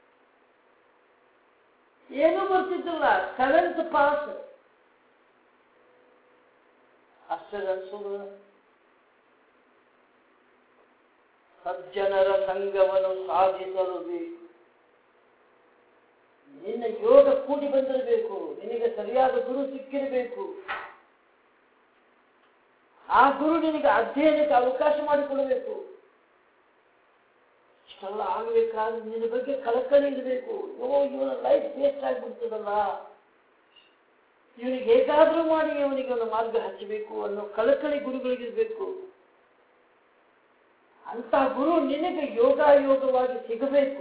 ಏನೂ ಬರ್ತಿದ್ದಿಲ್ಲ ಸೆವೆಂತ್ ಪಾಸ್ ಆಶ್ಚರ್ಯ ಅನ್ಸೋದು ಸಜ್ಜನರ ಸಂಘವನ್ನು ಸಾಧಿಸಲು ಬೇಕು ನಿನ್ನ ಯೋಗ ಕೂಡಿ ಬಂದಿರಬೇಕು ನಿನಗೆ ಸರಿಯಾದ ಗುರು ಸಿಕ್ಕಿರಬೇಕು ಆ ಗುರು ನಿನಗೆ ಅಧ್ಯಯನಕ್ಕೆ ಅವಕಾಶ ಮಾಡಿಕೊಡಬೇಕು ಇಷ್ಟೆಲ್ಲ ಆಗ್ಬೇಕಾದ್ರೆ ನಿನ್ನ ಬಗ್ಗೆ ಕಳಕಳಿ ಇರಬೇಕು ಓ ಇವನ ಲೈಫ್ ವೇಸ್ಟ್ ಆಗಿಬಿಡ್ತದಲ್ಲ ಇವನಿಗೆ ಹೇಗಾದ್ರೂ ಮಾಡಿ ಇವನಿಗೆ ಒಂದು ಮಾರ್ಗ ಹಚ್ಚಬೇಕು ಅನ್ನೋ ಕಳಕಳಿ ಗುರುಗಳಿಗಿರ್ಬೇಕು ಅಂತ ಗುರು ನಿನಗೆ ಯೋಗಾಯೋಗವಾಗಿ ಸಿಗಬೇಕು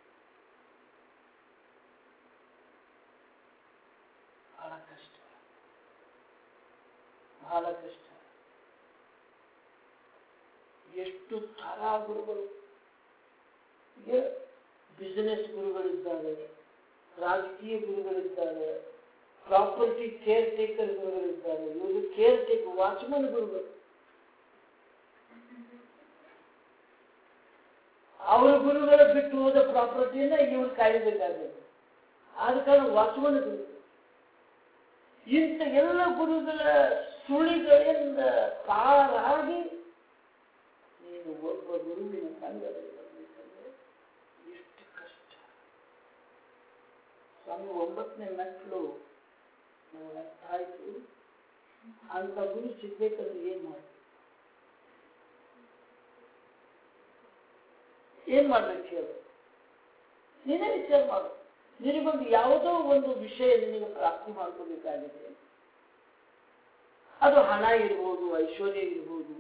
ಬಹಳ ಕಷ್ಟ ಬಹಳ ಕಷ್ಟ ಎಷ್ಟು ಥರ ಗುರುಗಳು ಬಿಸಿನೆಸ್ ಗುರುಗಳಿದ್ದಾರೆ ರಾಜಕೀಯ ಗುರುಗಳಿದ್ದಾರೆ ಪ್ರಾಪರ್ಟಿ ಕೇರ್ ಟೇಕರ್ ಗುರುಗಳಿದ್ದಾರೆ ಇವರು ಕೇರ್ ಟೇಕರ್ ವಾಚ್ಮನ್ ಗುರುಗಳು ಅವರ ಗುರುಗಳ ಬಿಟ್ಟು ಹೋದ ಪ್ರಾಪರ್ಟಿಯನ್ನ ಇವ್ರು ಕಾಯಬೇಕಾಗುತ್ತೆ ಆದ ಕಾರಣ ವಾಚ್ಮನ್ ಗುರು ಇಂಥ ಎಲ್ಲ ಗುರುಗಳ ಸುಳಿಗಳಿಂದ ಪಾರಾಗಿ ನೀನು ಒಬ್ಬ ಗುರುವಿನ ಸಂಘದಲ್ಲಿ ಬರಬೇಕಂದ್ರೆ ಎಷ್ಟು ಕಷ್ಟ ಸ್ವಾಮಿ ಒಂಬತ್ತನೇ ಮೆಟ್ಲು ನನಗೆ ಅರ್ಥ ಆಯ್ತು ಅಂತ ಗುರು ಸಿಗ್ಬೇಕಂದ್ರೆ ಏನ್ ಮಾಡಿ ಏನ್ ಮಾಡ್ಬೇಕು ಹೇಳು ನೀನೇ ವಿಚಾರ ಮಾಡು ನಿನಗೊಂದು ಯಾವುದೋ ಒಂದು ವಿಷಯ ನಿನಗೆ ಪ್ರಾಪ್ತಿ ಮಾಡ್ಕೋಬೇಕಾಗಿದೆ ಅದು ಹಣ ಇರ್ಬೋದು ಐಶ್ವರ್ಯ ಇರ್ಬೋದು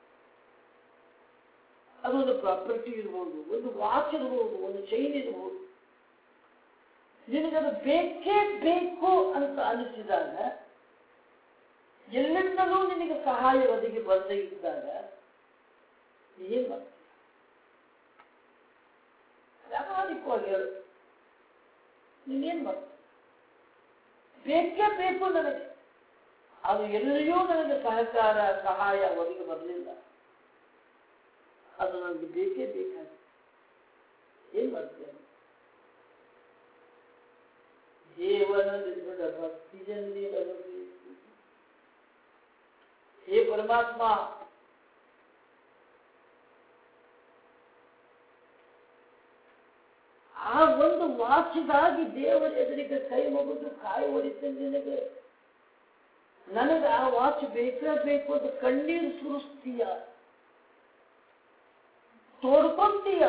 ಅದೊಂದು ಪ್ರಾಪರ್ಟಿ ಇರ್ಬೋದು ಒಂದು ವಾಚ್ ಇರ್ಬೋದು ಒಂದು ಚೈನ್ ಇರ್ಬೋದು ನಿನಗದು ಬೇಕೇ ಬೇಕು ಅಂತ ಅನಿಸಿದಾಗ ಎಲ್ಲಿಂದಲೂ ನಿನಗೆ ಸಹಾಯ ಒದಗಿ ಬರದೇ ಇದ್ದಾಗ ಏನ್ ಮಾಡ್ತೀಯ ಪ್ರಾಮಾಣಿಕವಾಗಿ ಹೇಳು ನೀನೇನ್ ಮಾಡ್ತೀಯ ಬೇಕೇ ಬೇಕು ನನಗೆ ಅದು ಎಲ್ಲಿಯೂ ನನಗೆ ಸಹಕಾರ ಸಹಾಯ ಒದಗಿ ಬರಲಿಲ್ಲ ಅದು ನನಗೆ ಬೇಕೇ ಬೇಕಾಗಿ ಏನ್ ಮಾಡ್ತೇನೆ ದೇವನಲ್ಲಿ ದೃಢ ಭಕ್ತಿಯಲ್ಲಿ ಅನುಭವಿಸಿ ಹೇ ಪರಮಾತ್ಮ ಆ ಒಂದು ವಾಚಿಗಾಗಿ ದೇವರ ಎದುರಿಗೆ ಕೈ ಮುಗಿದು ಕಾಯಿ ಹೊಡಿತೇನೆ ನಿನಗೆ ನನಗೆ ಆ ವಾಚ್ ಬೇಕೇ ಬೇಕು ಅಂತ ಕಣ್ಣೀರು ಸುರಿಸ್ತೀಯ ತೋಡ್ಕೊಂತೀಯ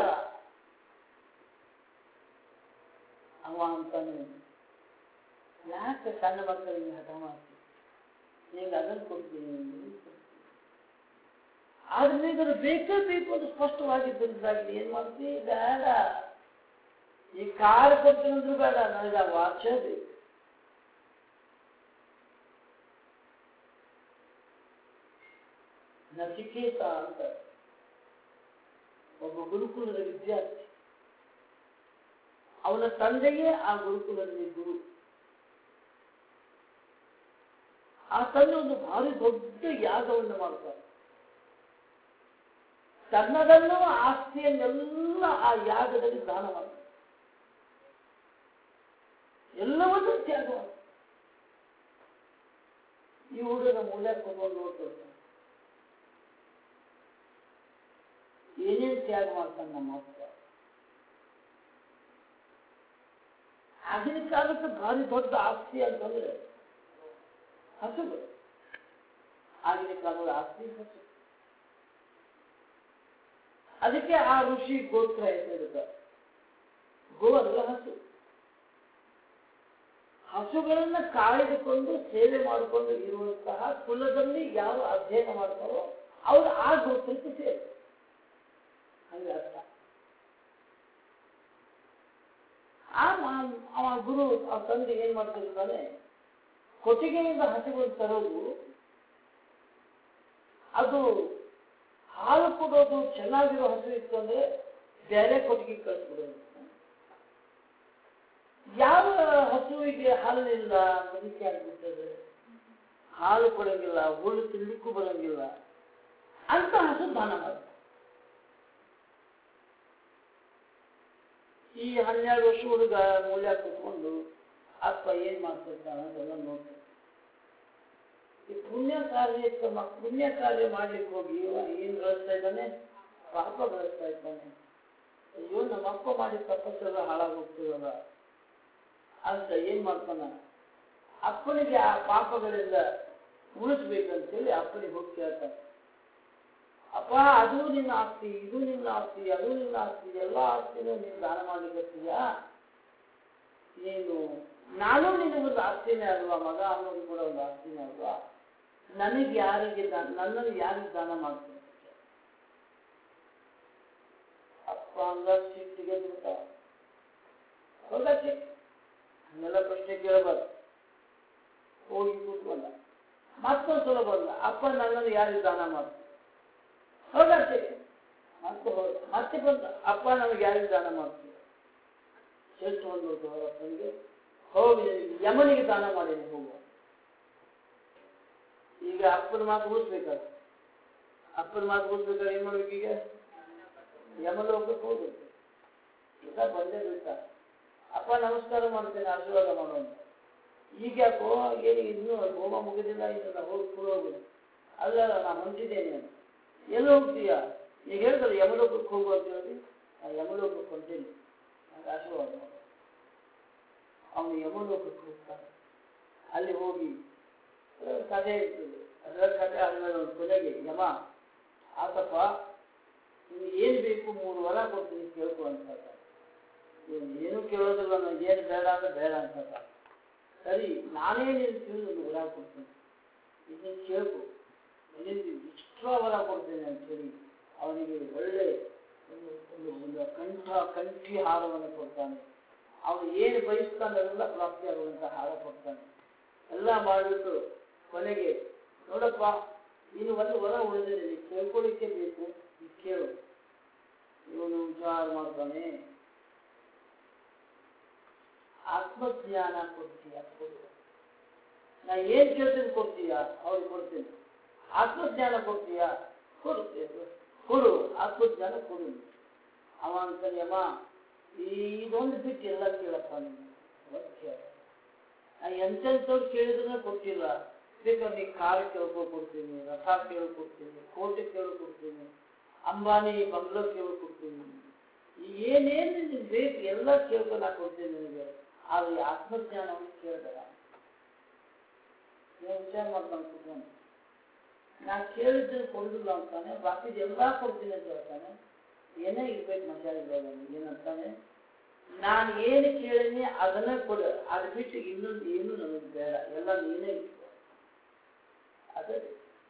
ಅವ ಅಂತಾನೆ ಯಾಕೆ ಸಣ್ಣ ಮಕ್ಕಳಿಗೆ ಹಠ ಮಾಡ್ತೀವಿ ನಿಂಗೆ ಅದನ್ನು ಕೊಡ್ತೀನಿ ಇದನ್ನು ಕೊಡ್ತೀನಿ ಆದ್ರೆ ನಿನಗೆ ಅದು ಬೇಕೇ ಬೇಕು ಅಂತ ಸ್ಪಷ್ಟವಾಗಿದ್ದರಿಂದಾಗಿ ಏನ್ ಮಾಡ್ತೀವಿ ಬೇಡ ಈ ಕಾರ್ ಕೊಡ್ತೀನಂದ್ರೂ ಬೇಡ ನನಗೆ ಆ ವಾಚ ಬೇಕು ನಚಿಕೇತ ಅಂತ ಒಬ್ಬ ಗುರುಕುಲದ ವಿದ್ಯಾರ್ಥಿ ಅವನ ತಂದೆಯೇ ಆ ಗುರುಕುಲದಲ್ಲಿ ಗುರು ಆ ತಂದೆ ಒಂದು ಭಾರಿ ದೊಡ್ಡ ಯಾಗವನ್ನು ಮಾಡ್ತಾರೆ ತನ್ನದನ್ನು ಆಸ್ತಿಯನ್ನೆಲ್ಲ ಆ ಯಾಗದಲ್ಲಿ ದಾನ ಮಾಡ್ತಾರೆ ಎಲ್ಲವನ್ನೂ ತ್ಯಾಗ ಮಾಡ್ತಾರೆ ಈ ಹುಡುಗ ಮೂಲೆ ಕೊಂಡ್ಕೊಂಡು ನೋಡ್ತಾರೆ ಏನೇನು ತ್ಯಾಗ ಮಾಡ್ತಾನೆ ನಮ್ಮ ಅಪ್ಪ ಆಗಿನ ಕಾಲಕ್ಕೆ ಭಾರಿ ದೊಡ್ಡ ಆಸ್ತಿ ಅಂತಂದ್ರೆ ಹಸುಗಳು ಆಗಿನ ಕಾಲದ ಆಸ್ತಿ ಹಸು ಅದಕ್ಕೆ ಆ ಋಷಿ ಗೋತ್ರ ಹೆಸರಿದ್ದಾರೆ ಗೋ ಅಂದ್ರೆ ಹಸು ಹಸುಗಳನ್ನ ಕಾಯ್ದುಕೊಂಡು ಸೇವೆ ಮಾಡಿಕೊಂಡು ಇರುವಂತಹ ಕುಲದಲ್ಲಿ ಯಾರು ಅಧ್ಯಯನ ಮಾಡ್ತಾರೋ ಅವರು ಆ ಗೋತ್ರಕ್ಕೆ ಸೇರಿ ಹಂಗೆ ಅರ್ಥ ಆ ಮಾ- ಅವ ಗುರು ಆ ತಂದೆ ಏನ್ ಮಾಡ್ತಿರ್ತಾನೆ ಕೊಟ್ಟಿಗೆಯಿಂದ ಹಸುಗಳು ತರೋದು ಅದು ಹಾಲು ಕೊಡೋದು ಚೆನ್ನಾಗಿರೋ ಹಸು ಇತ್ತು ಅಂದ್ರೆ ಬೇರೆ ಕೊಟ್ಟಿಗೆ ಕಳಿಸ್ಬಿಡೋದು ಯಾವ ಹಸುವಿಗೆ ಹಾಲಿಲ್ಲ ಬದುಕಿ ಆಗ್ಬಿಟ್ಟದೆ ಹಾಲು ಕೊಡಂಗಿಲ್ಲ ಹುಲ್ಲು ತಿನ್ಲಿಕ್ಕೂ ಬರಂಗಿಲ್ಲ ಅಂತ ಹಸು ದಾನ ಮಾಡ್ತಾರೆ ಈ ಹನ್ನೆರಡು ವರ್ಷ ಹುಡುಗ ಮೂಲ್ಯ ಕೂತ್ಕೊಂಡು ಅಪ್ಪ ಏನ್ ಮಾಡ್ತಿರ್ತಾನ ಅದೆಲ್ಲ ನೋಡ್ತಾರೆ ಈ ಪುಣ್ಯ ಕಾರ್ಯಕ್ಕೆ ಮ- ಪುಣ್ಯ ಕಾರ್ಯ ಮಾಡ್ಲಿಕ್ಕೆ ಹೋಗಿ ಇವ ಏನ್ ಗಳಿಸ್ತಾ ಇದ್ದಾನೆ ಪಾಪ ಗಳಿಸ್ತಾ ಇದ್ದಾನೆ ಅಯ್ಯೋ ನಮ್ಮ ಅಪ್ಪ ಮಾಡಿದ ತಪಸ್ಸೆಲ್ಲ ಹಾಳಾಗೋಗ್ತೀವಲ್ಲ ಅಂತ ಏನ್ ಮಾಡ್ತಾನ ಅಪ್ಪನಿಗೆ ಆ ಪಾಪಗಳಿಂದ ಉಳಿಸ್ಬೇಕಂತೇಳಿ ಅಪ್ಪನಿಗೆ ಹೋಗಿ ಕೇಳ್ತಾನೆ ಅಪ್ಪ ಅದು ನಿನ್ನ ಆಸ್ತಿ ಇದು ನಿನ್ನ ಆಸ್ತಿ ಅದು ನಿನ್ನ ಆಸ್ತಿ ಎಲ್ಲ ಆಸ್ತಿನೂ ನೀನು ದಾನ ಮಾಡ್ಲಿಕ್ಕತ್ತೀಯ ನೀನು ನಾನು ನಿನಗೊಂದು ಆಸ್ತಿನೇ ಅಲ್ವಾ ಮಗ ಅನ್ನೋದು ಕೂಡ ಒಂದು ಆಸ್ತಿನೇ ಅಲ್ವಾ ನನಗೆ ಯಾರಿಗೆ ದಾನ ನನ್ನನ್ನು ಯಾರಿಗೆ ದಾನ ಮಾಡ್ತೀನಿ ಅಪ್ಪ ಹಂಗ ಸಿಟ್ಟಿಗೆ ಬಿಡ್ತ ಹೌದಾ ಸಿಟ್ಟು ಹಂಗೆಲ್ಲ ಪ್ರಶ್ನೆ ಕೇಳಬಾರ್ದು ಹೋಗಿ ಕೂತ್ಕೊಂಡ ಮತ್ತೊಂದು ಸಲ ಬಂದ ಅಪ್ಪ ನನ್ನನ್ನು ಯಾರಿಗೆ ದಾನ ಮಾಡ್ತೀನಿ ಹೋಗತ್ತೆ ಮತ್ತೆ ಹೋದ ಮತ್ತೆ ಬಂದ ಅಪ್ಪ ನಮಗೆ ಯಾರಿಗೆ ದಾನ ಮಾಡ್ತೀವಿ ಎಷ್ಟು ಒಂದು ಅವರ ಅಪ್ಪನಿಗೆ ಹೋಗಿ ನಿನಗೆ ಯಮನಿಗೆ ದಾನ ಮಾಡಿ ಹೋಗುವ ಈಗ ಅಪ್ಪನ ಮಾತು ಉಳಿಸ್ಬೇಕಾದ್ರೆ ಅಪ್ಪನ ಮಾತು ಉಳಿಸ್ಬೇಕಾದ್ರೆ ಏನ್ ಮಾಡ್ಬೇಕು ಈಗ ಯಮಲೋಕಕ್ಕೆ ಹೋಗ್ಬೇಕು ಈಗ ಬಂದೇ ಬಿಡ್ತ ಅಪ್ಪ ನಮಸ್ಕಾರ ಮಾಡ್ತೇನೆ ಆಶೀರ್ವಾದ ಮಾಡುವಂತ ಈಗ ಯಾಕೋ ಏನು ಇನ್ನೂ ಹೋಮ ಮುಗಿದಿಲ್ಲ ಇದನ್ನ ಹೋಗಿ ಕೂಡ ಹೋಗುದು ಅಲ್ಲ ನಾ ಹೊಂಟಿದ್ದೇನೆ ಅಂತ ಎಲ್ಲಿ ಹೋಗ್ತೀಯ ಈಗ ಹೇಳಿದ್ರೆ ಯಮಲೋಕಕ್ಕೆ ಹೋಗು ಅಂತ ಹೇಳಿ ಆ ಯಮಲೋಕಕ್ಕೆ ಹೊಂಟೇನಿ ನಂಗೆ ಆಶೀರ್ವಾದ ಮಾಡು ಅವನು ಯಮಲೋಕಕ್ಕೆ ಹೋಗ್ತಾನೆ ಅಲ್ಲಿ ಹೋಗಿ ಆ, ಕಥೆ ಇರ್ತದೆ ಅದರ ಕಥೆ ಆದ್ಮೇಲೆ ಒಂದು ಕೊನೆಗೆ ಯಮ ಆತಪ್ಪ ನಿಮ್ಗೆ ಏನು ಬೇಕು ಮೂರು ವರ ಕೊಡ್ತೀನಿ ಕೇಳ್ಕೊ ಅಂತ ಹೇಳ್ತಾನೆ. ಇವ್ನು ಏನೂ ಕೇಳೋದಿಲ್ಲ ನನಗೆ ಏನು ಬೇಡ ಅಂದ್ರೆ ಬೇಡ ಅಂತ ಹೇಳ್ತಾನೆ. ಸರಿ ನಾನೇ ನೀನು ತಿಳಿದು ಒಂದು ವರ ಕೊಡ್ತೀನಿ ಇದನ್ನ ಕೇಳ್ಕೊ ನಿನಗೆ ಎಕ್ಸ್ಟ್ರಾ ವರ ಕೊಡ್ತೇನೆ ಅಂತೇಳಿ ಅವನಿಗೆ ಒಳ್ಳೆ ಒಂದು ಒಂದು ಒಂದು ಕಂಠ ಕಂಠಿ ಹಾರವನ್ನು ಕೊಡ್ತಾನೆ ಅವನು ಏನು ಬಯಸ್ತಾನೆ ಅದೆಲ್ಲ ಪ್ರಾಪ್ತಿಯಾಗುವಂಥ ಹಾರ ಕೊಡ್ತಾನೆ ಎಲ್ಲ ಮಾಡಿಬಿಟ್ಟು ಕೊನೆಗೆ ನೋಡಪ್ಪ ಇನ್ನು ಒಂದು ವರ ಉಳಿದಿದೆ ನೀನು ಕೇಳ್ಕೊಳ್ಳಿಕ್ಕೆ ಬೇಕು ನೀನು ಕೇಳು ಇವನು ವಿಚಾರ ಮಾಡ್ತಾನೆ ಆತ್ಮಜ್ಞಾನ ಕೊಡ್ತೀಯ ಕೊಡು ನಾ ಏನ್ ಕೇಳ್ತೀನಿ ಕೊಡ್ತೀಯಾ ಅವ್ರಿಗೆ ಕೊಡ್ತೀನಿ ಆತ್ಮಜ್ಞಾನ ಕೊಡ್ತೀಯಾ ಕೊಡುತ್ತೇವೆ ಕೊಡು ಆತ್ಮಜ್ಞಾನ ಕೊಡು ಅವ ಅಂತಾನೆ ಅಮ್ಮ ಈ ಇದೊಂದು ಬಿಟ್ಟು ಎಲ್ಲ ಕೇಳಪ್ಪ ನೀನು ಒಂದು ಕೇಳ ನಾ ಎಂತೆಂಥವ್ರು ಕೇಳಿದ್ರೆ ಕೊಟ್ಟಿಲ್ಲ ಬೇಕಾದ್ರೆ ನೀ ಕಾರ್ ಕೇಳ್ಕೊ ಕೊಡ್ತೀನಿ ರಥ ಕೇಳ್ಕೊಡ್ತೀನಿ ಕೋಟೆ ಕೇಳ್ಕೊಡ್ತೀನಿ ಅಂಬಾನಿ ಬಂಗ್ಲೋ ಕೇಳ್ಕೊಡ್ತೀನಿ ಏನೇನು ನಿನ್ಗೆ ಬೇಕು ಎಲ್ಲ ಕೇಳ್ಕೊಂಡು ನಾ ಕೊಡ್ತೀನಿ ನಿನಗೆ ಆದ್ರೆ ಈ ಆತ್ಮಜ್ಞಾನವನ್ನು ಕೇಳಿದಾಗ ನೀವು ವಿಚಾರ ಮಾಡ್ಕೊಂಡು ಕೂತ್ಕೊಂಡು ನಾ ಕೇಳಿದ್ದು ಕೊಡುದಿಲ್ಲ ಅಂತಾನೆ ಬಾಕಿದ ಎಲ್ಲ ಕೊಡ್ತೀನಿ ಅಂತ ಹೇಳ್ತಾನೆ ಏನೇ ಇರ್ಬೇಕು ಮಜಾ ಇಲ್ಲ ಅವನಿಗೆ ಏನಂತಾನೆ ನಾನು ಏನು ಕೇಳಿನಿ ಅದನ್ನ ಕೊಡು ಅದು ಬಿಟ್ಟು ಇನ್ನೊಂದು ಏನು ನನಗೆ ಬೇಡ ಎಲ್ಲ ನೀನೇ ಇಟ್ಕೊ ಅದೇ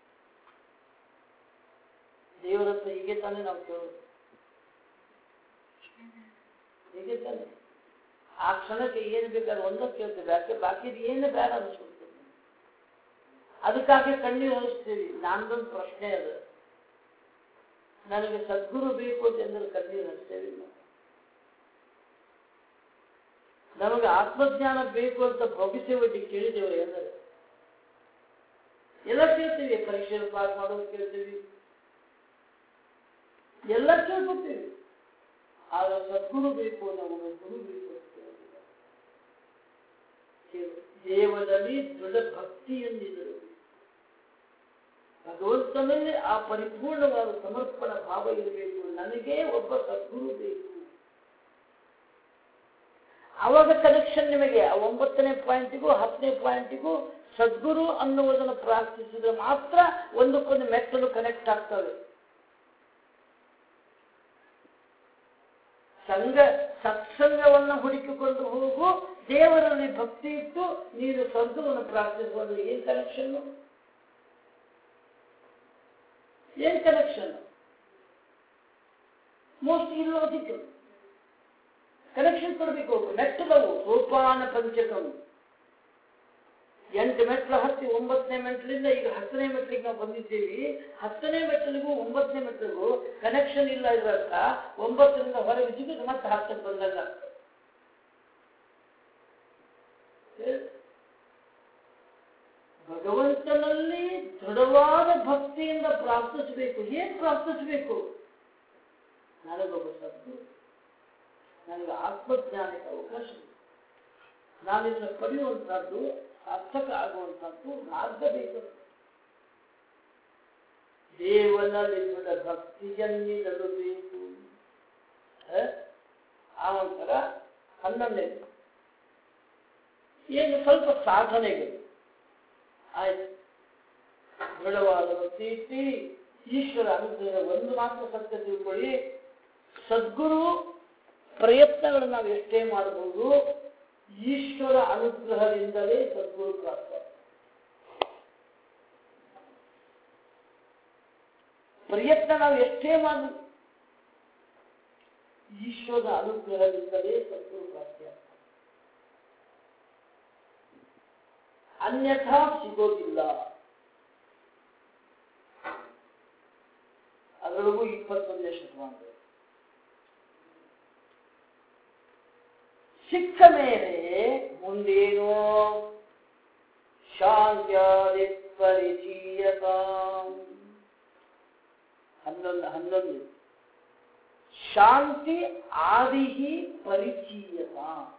ದೇವರ ಹತ್ರ ಹೀಗೆ ತಾನೇ ನಾವು ಕೇಳೋದು ಹೀಗೆ ತಾನೆ ಆ ಕ್ಷಣಕ್ಕೆ ಏನು ಬೇಕಾದ್ರೆ ಒಂದಕ್ಕೆ ಕೇಳ್ತೇವೆ ಯಾಕೆ ಬಾಕಿದು ಏನು ಬೇಡ ಅನಿಸ್ಬಿಡ್ತದೆ ಅದಕ್ಕಾಗಿ ಕಣ್ಣೀರು ಹರಿಸ್ತೀವಿ ನಂದೊಂದು ಪ್ರಶ್ನೆ ಅದು ನನಗೆ ಸದ್ಗುರು ಬೇಕು ಅಂತಂದ್ರೆ ಕಣ್ಣೀರು ಹರಿಸ್ತೇವೆ ನಾವು. ನಮಗೆ ಆತ್ಮಜ್ಞಾನ ಬೇಕು ಅಂತ ಭವಿಷ್ಯವಡ್ಡಿ ಕೇಳಿದ್ದೇವೆ ಎಂದರೆ ಎಲ್ಲ ಕೇಳ್ತೀವಿ ಪರೀಕ್ಷೆ ಪಾಸ್ ಮಾಡೋದು ಕೇಳ್ತೀವಿ ಎಲ್ಲ ಕೇಳ್ಕೊತೀವಿ ಆದ್ರೆ ಸದ್ಗುರು ಬೇಕು ನಮಗೆ ಗುರು ಬೇಕು ಅಂತ ಕೇಳೋದಿಲ್ಲ. ಕೇಳು. ದೇವರಲ್ಲಿ ದೃಢ ಭಕ್ತಿಯೊಂದಿರಬೇಕು ಭಗವಂತನಲ್ಲಿ ಆ ಪರಿಪೂರ್ಣವಾದ ಸಮರ್ಪಣ ಭಾವ ಇರಬೇಕು ನನಗೆ ಒಬ್ಬ ಸದ್ಗುರು ಬೇಕು ಅವಾಗ ಕನೆಕ್ಷನ್ ನಿಮಗೆ ಆ ಒಂಬತ್ತನೇ ಪಾಯಿಂಟಿಗೂ ಹತ್ತನೇ ಪಾಯಿಂಟಿಗೂ ಸದ್ಗುರು ಅನ್ನುವುದನ್ನು ಪ್ರಾರ್ಥಿಸಿದ್ರೆ ಮಾತ್ರ ಒಂದಕ್ಕೊಂದು ಮೆಟ್ಟಲು ಕನೆಕ್ಟ್ ಆಗ್ತವೆ ಸಂಘ ಸತ್ಸಂಗವನ್ನು ಹುಡುಕಿಕೊಂಡು ಹೋಗು ದೇವರಲ್ಲಿ ಭಕ್ತಿ ಇಟ್ಟು ನೀನು ಸ್ವರ್ಗವನ್ನು ಪ್ರಾರ್ಥಿಸುವುದು ಏನ್ ಕನೆಕ್ಷನ್ ಏನ್ ಕನೆಕ್ಷನ್ ಮೋಸ್ಟ್ ಇಲ್ಲಾಜಿಕಲ್ ಕನೆಕ್ಷನ್ ಕೊಡಬೇಕು ಮೆಟ್ಟಲವು ಸೋಪಾನ ಪಂಚಕಂ ಎಂಟು ಮೆಟ್ಲು ಹತ್ತಿ ಒಂಬತ್ತನೇ ಮೆಟ್ಲಿಂದ ಈಗ ಹತ್ತನೇ ಮೆಟ್ಲಿಗೆ ನಾವು ಬಂದಿದ್ದೀವಿ ಹತ್ತನೇ ಮೆಟ್ಲಿಗೂ ಒಂಬತ್ತನೇ ಮೆಟ್ಲಿಗೂ ಕನೆಕ್ಷನ್ ಇಲ್ಲ ಇರೋದ್ಕ ಒಂಬತ್ತರಿಂದ ಹೊರಗೆ ಜಿಗಿದು ಮತ್ತೆ ಹತ್ತಕ್ಕೆ ಬಂದಾಗ ಭಗವಂತನಲ್ಲಿ ದೃಢವಾದ ಭಕ್ತಿಯಿಂದ ಪ್ರಾರ್ಥಿಸಬೇಕು ಏನ್ ಪ್ರಾರ್ಥಿಸಬೇಕು ನನಗೊಬ್ಬ ಸದ್ಗುರು ನನಗೆ ಆತ್ಮಜ್ಞಾನಕ್ಕೆ ಅವಕಾಶ ಇದೆ. ನಾನು ಇದನ್ನು ಪಡೆಯುವಂತಹದ್ದು ಸಾರ್ಥಕ ಆಗುವಂತಹದ್ದು ಮಾರ್ಗ ಬೇಕು ದೇವನಲ್ಲಿ ದೃಢ ಭಕ್ತಿಯನ್ನಿಡಲು ಬೇಕು ಹ? ಆ ಒಂಥರ ಹನ್ನೊಂದನೇ ಏನು ಸ್ವಲ್ಪ ಸಾಧನೆಗಳು ಆಯ್ತು ದೃಢವಾದ ಭಕ್ತಿ ಇಟ್ಟು ಈಶ್ವರ ಅನುಗ್ರಹ ಒಂದು ಮಾತ್ರ ಸತ್ಯ ತಿಳ್ಕೊಳ್ಳಿ ಸದ್ಗುರು ಪ್ರಯತ್ನಗಳನ್ನು ನಾವು ಎಷ್ಟೇ ಮಾಡಬಹುದು ಈಶ್ವರ ಅನುಗ್ರಹದಿಂದಲೇ ಸದ್ಗುರು ಪ್ರಾಪ್ತ ಪ್ರಯತ್ನ ನಾವು ಎಷ್ಟೇ ಮಾಡ ಈಶ್ವರ ಅನುಗ್ರಹದಿಂದಲೇ ಸದ್ಗುರು ಪ್ರಾಪ್ತಿ ಆಗ್ತದೆ ಅನ್ಯಥಾ ಸಿಗೋದಿಲ್ಲ ಅದರೊಳಗೂ ಇಪ್ಪತ್ತೊಂದನೇ ಶತಮಾನದಲ್ಲಿ ಸಿಕ್ಕ ಮೇಲೆ ಮುಂದೇನೋ ಶಾಂತ್ಯಾದಿ ಪರಿಚೀಯತ ಹನ್ನೊಂದು ಹನ್ನೊಂದು ಶಾಂತಿ ಆದಿ ಪರಿಚೀಯತ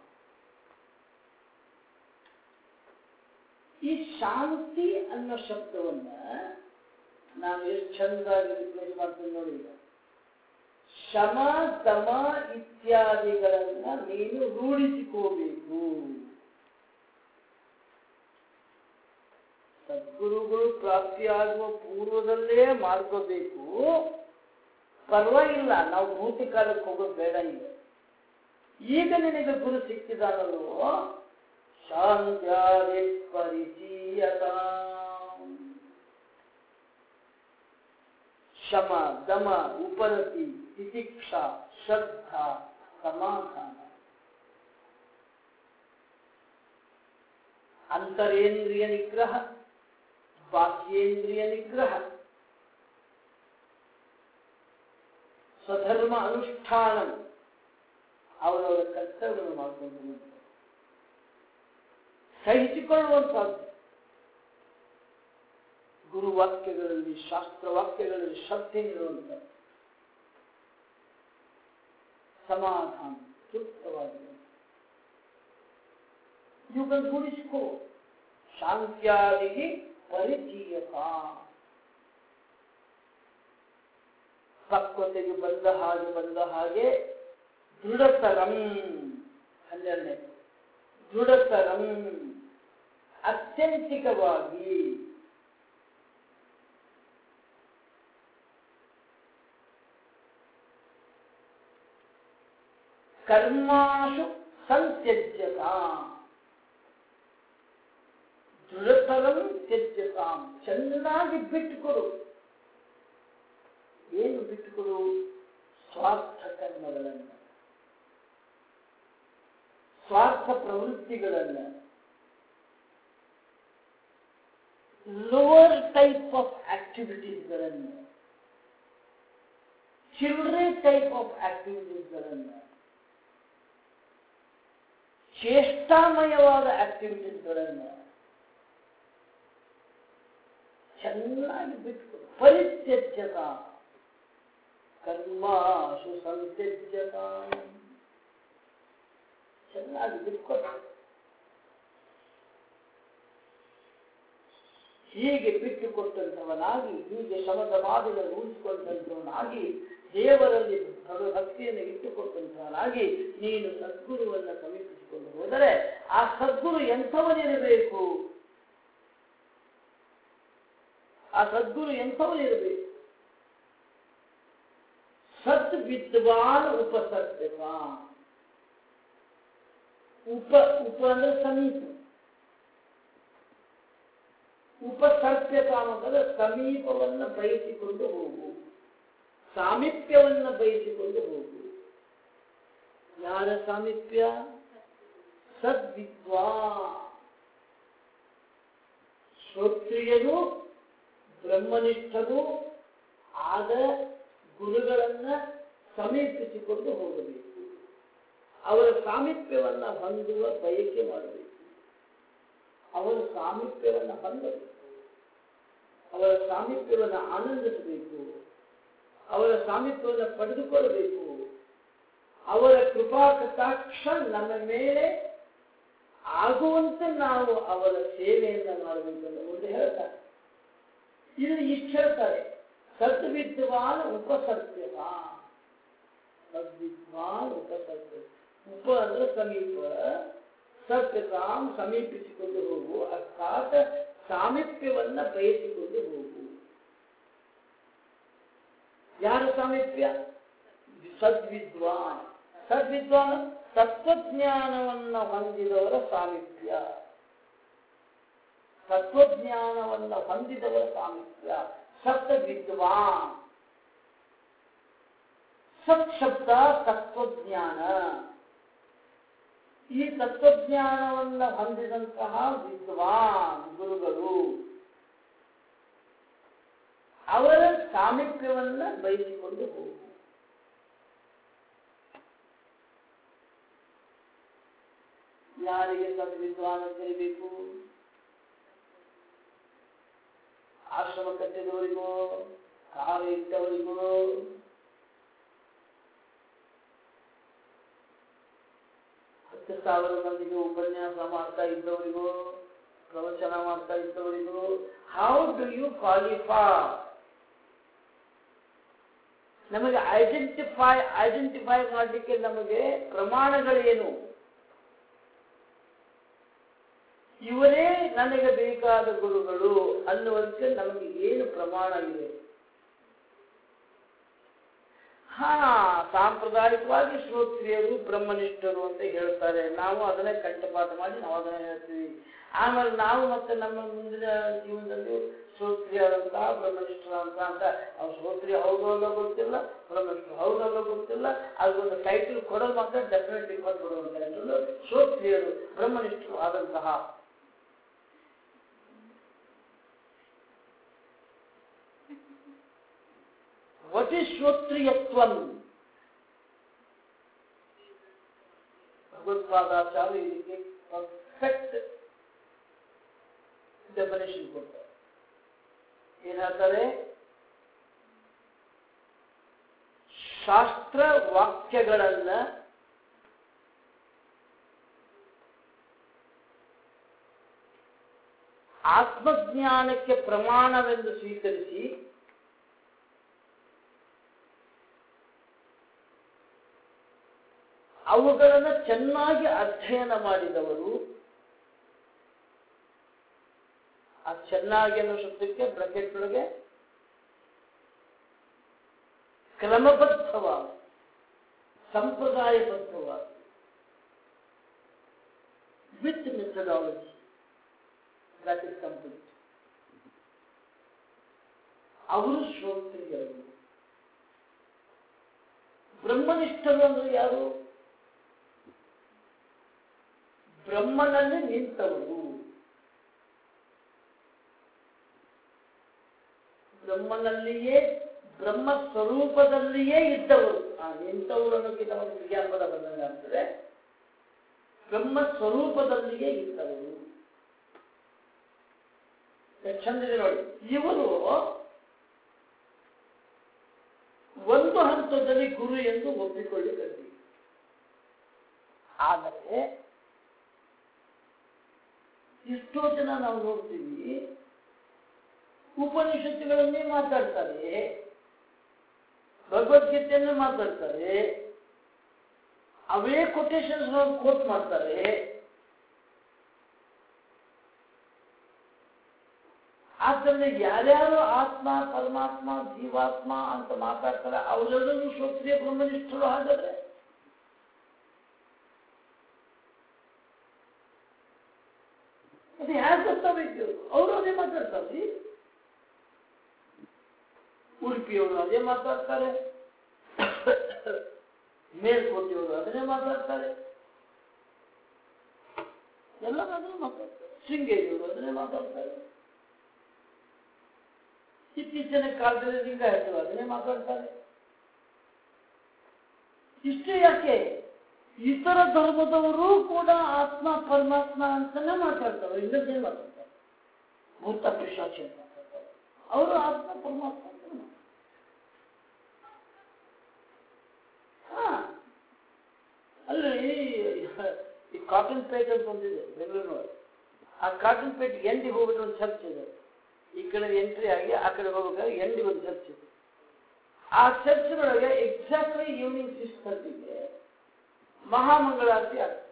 ಈ ಶಾಂತಿ ಅನ್ನೋ ಶಬ್ದವನ್ನ ನಾನು ಎಷ್ಟು ಚಂದಾಗಿ ರಿಪ್ಲೇಸ್ ಮಾಡ್ತೀನಿ ನೋಡಿ ಈಗ ಶಮ ದಮ ಇತ್ಯಾದಿಗಳನ್ನ ನೀನು ರೂಢಿಸಿಕೋಬೇಕು ಸದ್ಗುರುಗಳು ಪ್ರಾಪ್ತಿಯಾಗುವ ಪೂರ್ವದಲ್ಲೇ ಮಾಡ್ಕೋಬೇಕು ಪರವಾಗಿಲ್ಲ ನಾವು ಭೂತಿ ಕಾಲಕ್ಕೆ ಹೋಗೋದು ಬೇಡ ಈಗ ಈಗ ನಿನಗೆ ಗುರು ಸಿಕ್ಕಿದಾನಲ್ವೋ ಶಾಂತ್ಯಾದಿ ಪರಿಚೀಯತ ಶಮ ದಮ ಉಪರತಿ ತಿತಿಕ್ಷಾ ಶ್ರದ್ಧಾ ಸಮಾಧಾನ ಅಂತರೇಂದ್ರಿಯ ನಿಗ್ರಹ ಬಾಹ್ಯೇಂದ್ರಿಯ ನಿಗ್ರಹ ಸ್ವಧರ್ಮ ಅನುಷ್ಠಾನ ಅವರವರ ಕರ್ತವ್ಯವನ್ನು ಮಾಡಿಕೊಂಡು ಸಹಿಸಿಕೊಳ್ಳುವಂಥದ್ದು ಗುರುವಾಕ್ಯಗಳಲ್ಲಿ ಶಾಸ್ತ್ರವಾಕ್ಯಗಳಲ್ಲಿ ಶ್ರದ್ಧೆ ಇರುವಂತ ಸಮಾಧಾನ ತೃಪ್ತವಾಗಿದೆ ಇವುಗಳು ರೂಢಿಸಿಕೋ ಶಾಂತ್ಯಾದಿ ಪರಿಚೀಯತ ಪಕ್ವತೆಗೆ ಬಂದ ಹಾಗೆ ಬಂದ ಹಾಗೆ ದೃಢತರಂ ಹನ್ನೆರಡನೇ ದೃಢತರಂ ಅತ್ಯಂತಿಕವಾಗಿ ಕರ್ಮಾಶು ಸಂತ್ಯಜ್ಯತಾಂ ದೃಢತರಂ ತ್ಯಜ್ಯತಾಂ ಚೆನ್ನಾಗಿ ಬಿಟ್ಟುಕೊಡು ಏನು ಬಿಟ್ಟುಕೊಡು ಸ್ವಾರ್ಥ ಕರ್ಮಗಳನ್ನು ಸ್ವಾರ್ಥ ಪ್ರವೃತ್ತಿಗಳನ್ನು ಲೋವರ್ ಟೈಪ್ ಆಫ್ ಆಕ್ಟಿವಿಟೀಸ್ಗಳನ್ನು ಚಿಲ್ಡ್ರೆ ಟೈಪ್ ಆಫ್ ಆಕ್ಟಿವಿಟೀಸ್ಗಳನ್ನು ಚೇಷ್ಟಾಮಯವಾದ ಆಕ್ಟಿವಿಟೀಸ್ಗಳನ್ನು ಚೆನ್ನಾಗಿ ಬಿಟ್ಕೊಡು ಪರಿತ್ಯಜ್ಯತ ಕರ್ಮಾಶು ಸಂತ್ಯಜ್ಯತ ಚೆನ್ನಾಗಿ ಬಿಟ್ಕೊಡು ಹೀಗೆ ಬಿಟ್ಟುಕೊಟ್ಟಂಥವನಾಗಿ ಹೀಗೆ ಶಮದವಾದಿಗಳನ್ನು ಉಳಿಸಿಕೊಂಡಂಥವನಾಗಿ ದೇವರಲ್ಲಿ ಭಗ- ಭಕ್ತಿಯನ್ನು ಇಟ್ಟುಕೊಟ್ಟಂಥವನಾಗಿ ನೀನು ಸದ್ಗುರುವನ್ನು ಸಮೀಪಿಸಿಕೊಂಡು ಹೋದರೆ ಆ ಸದ್ಗುರು ಎಂಥವನಿರಬೇಕು ಆ ಸದ್ಗುರು ಎಂಥವನಿರಬೇಕು ಸತ್ ವಿದ್ವಾನ್ ಉಪಸತ್ಯತ ಉಪ ಉಪ ಅಂದ್ರೆ ಸಮೀಪ ಉಪಸರ್ಪ್ಯತ ಅನ್ನೋದ್ರೆ ಸಮೀಪವನ್ನು ಬಯಸಿಕೊಂಡು ಹೋಗು ಸಾಮೀಪ್ಯವನ್ನು ಬಯಸಿಕೊಂಡು ಹೋಗು ಯಾರ ಸಾಮೀಪ್ಯ ಸದ್ವಿದ್ವಾ ಶ್ರೋತ್ರಿಯರು ಬ್ರಹ್ಮನಿಷ್ಠರು ಆದ ಗುರುಗಳನ್ನ ಸಮೀಪಿಸಿಕೊಂಡು ಹೋಗಬೇಕು ಅವರ ಸಾಮೀಪ್ಯವನ್ನ ಹೊಂದುವ ಬಯಕೆ ಮಾಡಬೇಕು ಅವರ ಸಾಮೀಪ್ಯವನ್ನು ಹೊಂದಬೇಕು ಅವರ ಸಾಮೀಪ್ಯವನ್ನು ಆನಂದಿಸಬೇಕು ಅವರ ಸಾಮೀಪ್ಯವನ್ನು ಪಡೆದುಕೊಳ್ಳಬೇಕು ಅವರ ಕೃಪಾ ಕಟಾಕ್ಷ ನಮ್ಮ ಮೇಲೆ ಆಗುವಂತೆ ನಾವು ಅವರ ಸೇವೆಯನ್ನು ಮಾಡಬೇಕು ಅಂತ ಮುಂದೆ ಹೇಳ್ತಾರೆ ಇಲ್ಲಿ ಇಷ್ಟು ಹೇಳ್ತಾರೆ ಸದ್ವಿದ್ವಾನ್ ಉಪಸರ್ಪ್ಯತ ಸದ್ವಿದ್ವಾನ್ ಉಪಸರ್ಪ್ಯ ಉಪ ಅಂದ್ರೆ ಸಮೀಪ ಸತ್ಯತಾಂ ಸಮೀಪಿಸಿಕೊಂಡು ಹೋಗು ಅರ್ಥಾತ್ ಸಾಮೀಪ್ಯವನ್ನ ಬಯಸಿಕೊಂಡು ಹೋಗು ಯಾರ ಸಾಮೀಪ್ಯ ಸದ್ವಿದ್ವಾನ್ ಸದ್ವಿದ್ವಾನ್ ತತ್ವಜ್ಞಾನವನ್ನ ಹೊಂದಿದವರ ಸಾಮೀಪ್ಯ ತತ್ವಜ್ಞಾನವನ್ನ ಹೊಂದಿದವರ ಸಾಮೀಪ್ಯ ಸತ್ ವಿದ್ವಾನ್ ಸತ್ ಶಬ್ದ ತತ್ವಜ್ಞಾನ ಈ ತತ್ವಜ್ಞಾನವನ್ನ ಹೊಂದಿದಂತಹ ವಿದ್ವಾನ್ ಗುರುಗಳು ಅವರ ಸಾಮೀಪ್ಯವನ್ನ ಬಯಸಿಕೊಂಡು ಹೋಗು ಯಾರಿಗೆ ಸದ್ವಿದ್ವಾನ್ ಅಂತ ಕರಿಬೇಕು ಆಶ್ರಮ ಕಟ್ಟಿದವರಿಗೂ ಕಾರು ಇಟ್ಟವರಿಗೂ ಹತ್ತು ಸಾವಿರ ಮಂದಿಗೆ ಉಪನ್ಯಾಸ ಮಾಡ್ತಾ ಇದ್ದವರಿಗೂ ಪ್ರವಚನ ಮಾಡ್ತಾ ಇದ್ದವರಿಗೂ ಹೌ ಡು ಯು ಕ್ವಾಲಿಫೈ ನಮಗೆ ಐಡೆಂಟಿಫೈ ಐಡೆಂಟಿಫೈ ಮಾಡಲಿಕ್ಕೆ ನಮಗೆ ಪ್ರಮಾಣಗಳೇನು ಇವರೇ ನನಗೆ ಬೇಕಾದ ಗುರುಗಳು ಅನ್ನುವಂತೆ ನಮಗೆ ಏನು ಪ್ರಮಾಣ ಇದೆ ಹಾ ಸಾಂಪ್ರದಾಯಿಕವಾಗಿ ಶ್ರೋತ್ರಿಯರು ಬ್ರಹ್ಮನಿಷ್ಠರು ಅಂತ ಹೇಳ್ತಾರೆ ನಾವು ಅದನ್ನೇ ಕಂಠಪಾಠ ಮಾಡಿ ನಾವು ಅದನ್ನೇ ಹೇಳ್ತೀವಿ ಆಮೇಲೆ ನಾವು ಮತ್ತೆ ನಮ್ಮ ಮುಂದಿನ ಜೀವನದಲ್ಲಿ ಶ್ರೋತ್ರಿಯರಂತ ಬ್ರಹ್ಮನಿಷ್ಠರ ಅಂತ ಅಂತ ಅವ್ರು ಶ್ರೋತ್ರಿಯ ಹೌದಲ್ಲ ಗೊತ್ತಿಲ್ಲ ಬ್ರಹ್ಮನಿಷ್ಠರು ಹೌದಲ್ಲ ಗೊತ್ತಿಲ್ಲ ಅದೊಂದು ಟೈಟಲ್ ಕೊಡೋದು ಮಾತ್ರ ಡೆಫಿನೆಟ್ಲಿ ಕೊಟ್ಬಿಡುವಂತ ಶ್ರೋತ್ರಿಯರು ಬ್ರಹ್ಮನಿಷ್ಠರು ಆದಂತಹ ವಾಟ್ ಈಸ್ ಶ್ರೋತ್ರಿಯತ್ವಂ ಭಗವತ್ಪಾದಾಚಾರ್ಯ ಇದಕ್ಕೆ ಪರ್ಫೆಕ್ಟ್ ಡೆಫಿನೇಷನ್ ಕೊಡ್ತಾರೆ ಏನ್ ಹೇಳ್ತಾರೆ ಶಾಸ್ತ್ರ ವಾಕ್ಯಗಳನ್ನ ಆತ್ಮಜ್ಞಾನಕ್ಕೆ ಪ್ರಮಾಣವೆಂದು ಸ್ವೀಕರಿಸಿ ಅವುಗಳನ್ನು ಚೆನ್ನಾಗಿ ಅಧ್ಯಯನ ಮಾಡಿದವರು ಆ ಚೆನ್ನಾಗಿ ಅನ್ನೋ ಶಬ್ದಕ್ಕೆ ಬ್ರಕೆಟ್ ಒಳಗೆ ಕ್ರಮಬದ್ಧವಾದ ಸಂಪ್ರದಾಯಬದ್ಧವಾದ with methodology that is complete ಅವರು ಶ್ರೋತ್ರಿಯರು ಬ್ರಹ್ಮನಿಷ್ಠರು ಅಂದ್ರೆ ಯಾರು ಬ್ರಹ್ಮನಲ್ಲಿ ನಿಂತವರು ಬ್ರಹ್ಮನಲ್ಲಿಯೇ ಬ್ರಹ್ಮ ಸ್ವರೂಪದಲ್ಲಿಯೇ ಇದ್ದವರು ಆ ನಿಂತವರು ಅನ್ನೋಕ್ಕಿಂತ ಒಂದು ವಿಜ್ಞಾಪದ ಬಂದಂಗೆ ಆಗ್ತದೆ ಬ್ರಹ್ಮ ಸ್ವರೂಪದಲ್ಲಿಯೇ ಇದ್ದವರು ಎಷ್ಟು ಚಂದಿದೆ ನೋಡಿ ಇವರು ಒಂದು ಹಂತದಲ್ಲಿ ಗುರು ಎಂದು ಒಪ್ಪಿಕೊಳ್ಳಿದ್ದೀವಿ ಆದರೆ ಎಷ್ಟೋ ಜನ ನಾವು ನೋಡ್ತೀವಿ ಉಪನಿಷತ್ತುಗಳನ್ನೇ ಮಾತಾಡ್ತಾರೆ ಭಗವದ್ಗೀತೆಯನ್ನೇ ಮಾತಾಡ್ತಾರೆ ಅವೇ ಕೊಟೇಶನ್ಸ್ ಕೋಟ್ ಮಾಡ್ತಾರೆ ಆದ್ದರಿಂದ ಯಾರ್ಯಾರು ಆತ್ಮ ಪರಮಾತ್ಮ ಜೀವಾತ್ಮ ಅಂತ ಮಾತಾಡ್ತಾರೆ ಅವರೆಲ್ಲರೂ ಶ್ರೋತ್ರಿಯ ಬ್ರಹ್ಮನಿಷ್ಠರು ಹಾಗಾದ್ರೆ ಅದು ಯಾರು ಗೊತ್ತಾಗಬೇಕು ಅವರು ಅದೇ ಮಾತಾಡ್ತಾರೆ ಉಡುಪಿಯವರು ಅದೇ ಮಾತಾಡ್ತಾರೆ ಮೇಲ್ಕೋಟೆಯವರು ಅದನ್ನೇ ಮಾತಾಡ್ತಾರೆ ಎಲ್ಲ ಅದನ್ನೇ ಮಾತಾಡ್ತಾರೆ ಶೃಂಗೇರಿಯವರು ಅದನ್ನೇ ಮಾತಾಡ್ತಾರೆ ಇತ್ತೀಚಿನ ಕಾಲದಲ್ಲಿ ಲಿಂಗಾಯತರು ಅದನ್ನೇ ಮಾತಾಡ್ತಾರೆ ಇಷ್ಟು ಯಾಕೆ ಇತರ ಧರ್ಮದವರು ಕೂಡ ಆತ್ಮ ಪರಮಾತ್ಮ ಅಂತಾನೆ ಮಾತಾಡ್ತಾರೆ ಇಲ್ಲದೇ ಮಾತಾಡ್ತಾರೆ ಭೂತ ಪಿಶಾಚಿ ಅಂತ ಮಾತಾಡ್ತಾರೆ ಅವರು ಆತ್ಮ ಪರಮಾತ್ಮ ಅಂತ ಮಾತಾಡ್ತಾರೆ. ಹಾ ಅಲ್ಲಿ ಈ ಕಾಟನ್ ಪೇಟ್ ಅಂತ ಒಂದಿದೆ ಬೆಂಗಳೂರಿನೊಳಗೆ ಆ ಕಾಟನ್ ಪೇಟ್ ಎಂಡಿಗೆ ಹೋಗ್ಬಿಟ್ಟು ಒಂದು ಚರ್ಚ್ ಇದೆ ಈ ಕಡೆ ಎಂಟ್ರಿ ಆಗಿ ಆ ಕಡೆ ಹೋಗ್ಬೇಕಾದ್ರೆ ಎಂಡಿಗೆ ಒಂದು ಚರ್ಚ್ ಇದೆ ಆ ಚರ್ಚ್ನೊಳಗೆ ಎಕ್ಸಾಕ್ಟ್ಲಿ ಈವ್ನಿಂಗ್ ಸಿಕ್ಸ್ ಥರ್ಟಿಗೆ ಮಹಾಮಂಗಳಾರತಿ ಆಗ್ತದೆ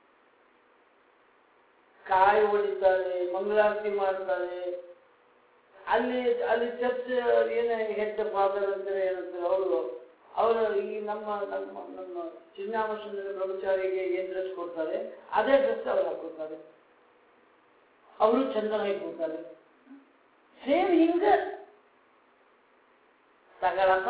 ಕಾಯಿ ಹೊಡಿತಾರೆ ಮಂಗಳಾರತಿ ಮಾಡ್ತಾರೆ ಅಲ್ಲಿ ಅಲ್ಲಿ ಚರ್ಚ್ ಏನೇ ಹೆಡ್ ಫಾದರ್ ಅಂತಾರೆ ಏನಂತಾರೆ ಅವರು ಅವರು ಈ ನಮ್ಮ ನಮ್ಮ ನಮ್ಮ ಚಿನ್ನಾಮಸುಂದರ ಬ್ರಹ್ಮಚಾರಿಗೆ ಏನ್ ಡ್ರೆಸ್ ಕೊಡ್ತಾರೆ ಅದೇ ಡ್ರೆಸ್ ಅವ್ರು ಹಾಕೊಳ್ತಾರೆ ಅವರು ಚಂದನ ಇಟ್ಕೊಳ್ತಾರೆ ಸೇಮ್ ಹಿಂಗ ತಗಳಪ್ಪ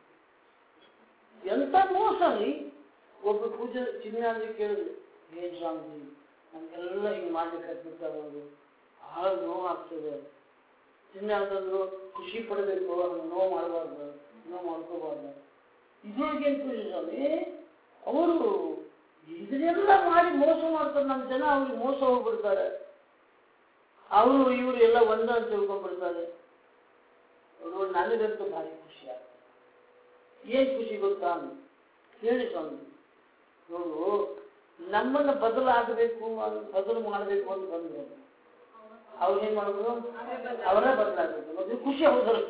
ಎಂತ ಮೋಸ ರೀ ಒಬ್ಬ ಪೂಜೆ ಚಿನ್ನ ಅಂದ್ರೆ ಕೇಳಿದ್ರು ಏನ್ ಸ್ವಾಮೀಜಿ ನಮ್ಗೆಲ್ಲ ಹಿಂಗೆ ಮಾಡ್ಲಿಕ್ಕೆ ಹತ್ಬಿಡ್ತಾರೆ ಅವರು ಬಹಳ ನೋವು ಆಗ್ತದೆ ಚಿನ್ನ ಅಂತಂದ್ರು ಖುಷಿ ಪಡಬೇಕು ಹಂಗೆ ನೋವು ಮಾಡಬಾರ್ದು ನೋವು ಮಾಡ್ಕೋಬಾರ್ದು ಇದ್ರೊಳಗೇನು ಖುಷಿ ಸ್ವಾಮಿ ಅವರು ಇದನ್ನೆಲ್ಲ ಮಾಡಿ ಮೋಸ ಮಾಡ್ತಾರೆ ನಮ್ಮ ಜನ ಅವ್ರಿಗೆ ಮೋಸ ಹೋಗ್ಬಿಡ್ತಾರೆ ಅವರು ಇವರು ಎಲ್ಲ ಒಂದ ಅಂತ ತಿಳ್ಕೊಂಡ್ಬಿಡ್ತಾರೆ ಅವರು ನನಗಂತೂ ಭಾರಿ ಖುಷಿ ಆಗ್ತದೆ ಏನ್ ಖುಷಿ ಗೊತ್ತಾ ಹೇಳಿ ಸ್ವಾಮಿ ನೋಡು ನಮ್ಮನ್ನ ಬದಲಾಗಬೇಕು ಬದಲು ಮಾಡಬೇಕು ಅಂತ ಬಂದ್ರು ಅವ್ರು ಏನ್ ಮಾಡಿದ್ರು ಅವರೇ ಬದಲಾಗಬೇಕು ಅದು ಖುಷಿ ಹೌದಲ್ಲ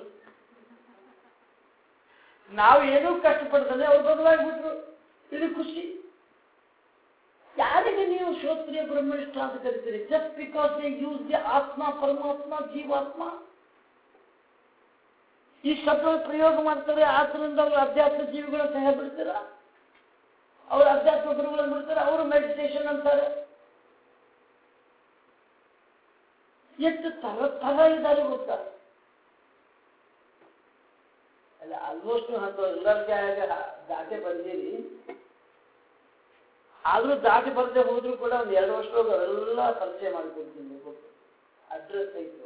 ನಾವು ಏನೂ ಕಷ್ಟಪಡ್ತಾನೆ ಅವ್ರು ಬದಲಾಗ್ಬಿಟ್ರು ಇದು ಖುಷಿ ಯಾರಿಗೆ ನೀವು ಶ್ರೋತ್ರಿಯ ಬ್ರಹ್ಮನಿಷ್ಠ ಅಂತ ಕರಿತೀರಿ just because they use the ಆತ್ಮ ಪರಮಾತ್ಮ ಜೀವಾತ್ಮ ಈ ಶಬ್ದ ಪ್ರಯೋಗ ಮಾಡ್ತಾರೆ ಆದ್ರಿಂದ ಅವರು ಅಧ್ಯಾತ್ಮ ಜೀವಿಗಳ ಸಹ ಬಿಡ್ತೀರ ಅವ್ರ ಅಧ್ಯಾತ್ಮ ಗುರುಗಳನ್ನು ಬಿಡ್ತಾರೆ ಅವರು ಮೆಡಿಟೇಷನ್ ಅಂತಾರೆ ಎಷ್ಟು ತರ ತರ ಇದ್ದಾರೆ ಗೊತ್ತಾ ಅಲ್ಲ ಆಲ್ಮೋಸ್ಟ್ ಅಂತ ಎಲ್ಲರಿಗೆ ದಾಟೆ ಬಂದಿರಿ ಆದ್ರೂ ದಾಟಿ ಬರದೆ ಹೋದ್ರು ಕೂಡ ಒಂದು ಎರಡು ವರ್ಷದೊಳಗೆ ಅವೆಲ್ಲ ಪರಿಚಯ ಮಾಡಿಕೊಡ್ತೀನಿ ಅಡ್ರೆಸ್ ಐತು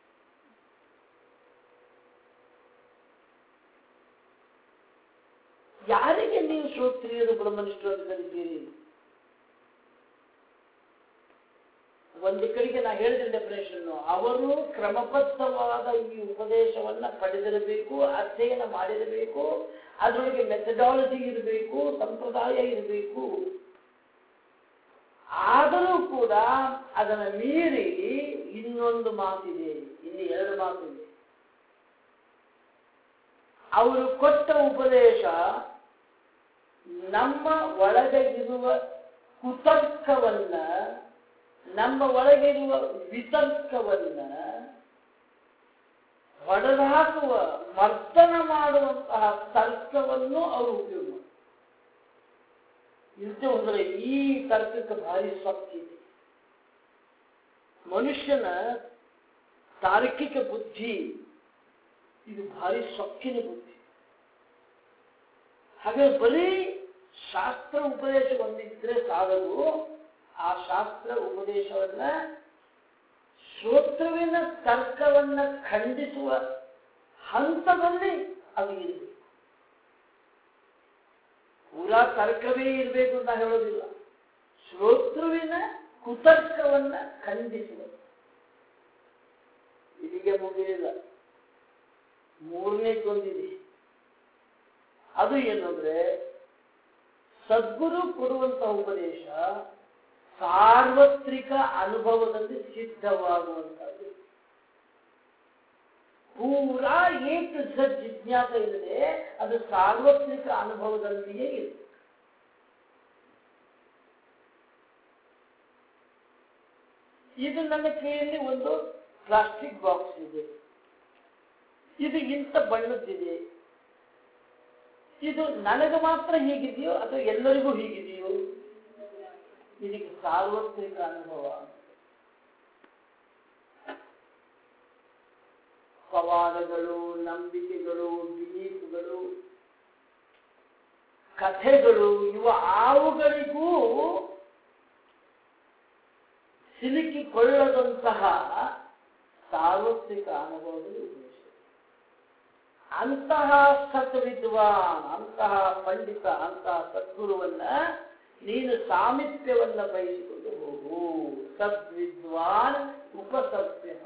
ಯಾರಿಗೆ ನೀವು ಶ್ರೋತ್ರಿಯರು ಬ್ರಹ್ಮನಿಷ್ಠರು ಅಂತ ಕರಿತೀರಿ ಒಂದು ಕಡೆಗೆ ನಾ ಹೇಳಿದ ಡೆಫಿನೇಷನ್ ಅವರು ಕ್ರಮಬದ್ಧವಾದ ಈ ಉಪದೇಶವನ್ನ ಪಡೆದಿರಬೇಕು ಅಧ್ಯಯನ ಮಾಡಿರಬೇಕು ಅದರೊಳಗೆ ಮೆಥಡಾಲಜಿ ಇರಬೇಕು ಸಂಪ್ರದಾಯ ಇರಬೇಕು ಆದರೂ ಕೂಡ ಅದನ್ನು ಮೀರಿ ಇನ್ನೊಂದು ಮಾತಿದೆ ಇಲ್ಲಿ ಎರಡು ಮಾತಿದೆ ಅವರು ಕೊಟ್ಟ ಉಪದೇಶ ನಮ್ಮ ಒಳಗೆ ಇರುವ ಕುತರ್ಕವನ್ನ ನಮ್ಮ ಒಳಗಿರುವ ವಿತರ್ಕವನ್ನ ಹೊಡೆದಾಕುವ ಮರ್ದನ ಮಾಡುವಂತಹ ತರ್ಕವನ್ನು ಅವರು ಉಪಯೋಗ ಮಾಡ್ತಾರೆ ಇಲ್ಲದೆ ಹೋದರೆ ಈ ತರ್ಕಕ್ಕೆ ಭಾರಿ ಸೊಕ್ಕಿದೆ ಮನುಷ್ಯನ ತಾರ್ಕಿಕ ಬುದ್ಧಿ ಇದು ಭಾರಿ ಸೊಕ್ಕಿನ ಬುದ್ಧಿ ಹಾಗೆ ಬರೀ ಶಾಸ್ತ್ರ ಉಪದೇಶ ಒಂದಿದ್ರೆ ಸಾಲದು ಆ ಶಾಸ್ತ್ರ ಉಪದೇಶವನ್ನ ಶ್ರೋತೃವಿನ ತರ್ಕವನ್ನ ಖಂಡಿಸುವ ಹಂತದಲ್ಲಿ ಅದು ಇರಬೇಕು ಪೂರಾ ತರ್ಕವೇ ಇರಬೇಕು ಅಂತ ಹೇಳೋದಿಲ್ಲ ಶ್ರೋತೃವಿನ ಕುತರ್ಕವನ್ನ ಖಂಡಿಸುವ ಇಲ್ಲಿಗೆ ಮುಗಿಲಿಲ್ಲ ಮೂರನೇದೊಂದಿದೆ ಅದು ಏನಂದ್ರೆ ಸದ್ಗುರು ಕೊಡುವಂತಹ ಉಪದೇಶ ಸಾರ್ವತ್ರಿಕ ಅನುಭವದಲ್ಲಿ ಸಿದ್ಧವಾಗುವಂತದ್ದು ಪೂರಾ ಏಕ ಝಡ್ ಜಿಜ್ಞಾಸ ಇಲ್ಲದೆ ಅದು ಸಾರ್ವತ್ರಿಕ ಅನುಭವದಲ್ಲಿಯೇ ಇದೆ ಇದು ನನ್ನ ಕೈಯಲ್ಲಿ ಒಂದು ಪ್ಲಾಸ್ಟಿಕ್ ಬಾಕ್ಸ್ ಇದೆ ಇದು ಇಂಥ ಬಣ್ಣದ್ದಿದೆ ಇದು ನನಗೆ ಮಾತ್ರ ಹೀಗಿದೆಯೋ ಅಥವಾ ಎಲ್ಲರಿಗೂ ಹೀಗಿದೆಯೋ ಇದಕ್ಕೆ ಸಾರ್ವತ್ರಿಕ ಅನುಭವ ಪವಾಡಗಳು ನಂಬಿಕೆಗಳು ಬಿಲೀಫ್ಗಳು ಕಥೆಗಳು ಇವ ಆವುಗಳಿಗೂ ಸಿಲುಕಿಕೊಳ್ಳದಂತಹ ಸಾರ್ವತ್ರಿಕ ಅನುಭವದಲ್ಲಿ ಉಪದೇಶ ಅಂತಹ ಸತ್ ವಿದ್ವಾನ್ ಅಂತಹ ಪಂಡಿತ ಅಂತಹ ಸದ್ಗುರುವನ್ನ ನೀನು ಸಾಮೀಪ್ಯವನ್ನ ಬಯಸಿಕೊಂಡು ಹೋಗು ಸದ್ವಿದ್ವಾನ್ ಉಪಸತ್ಯತ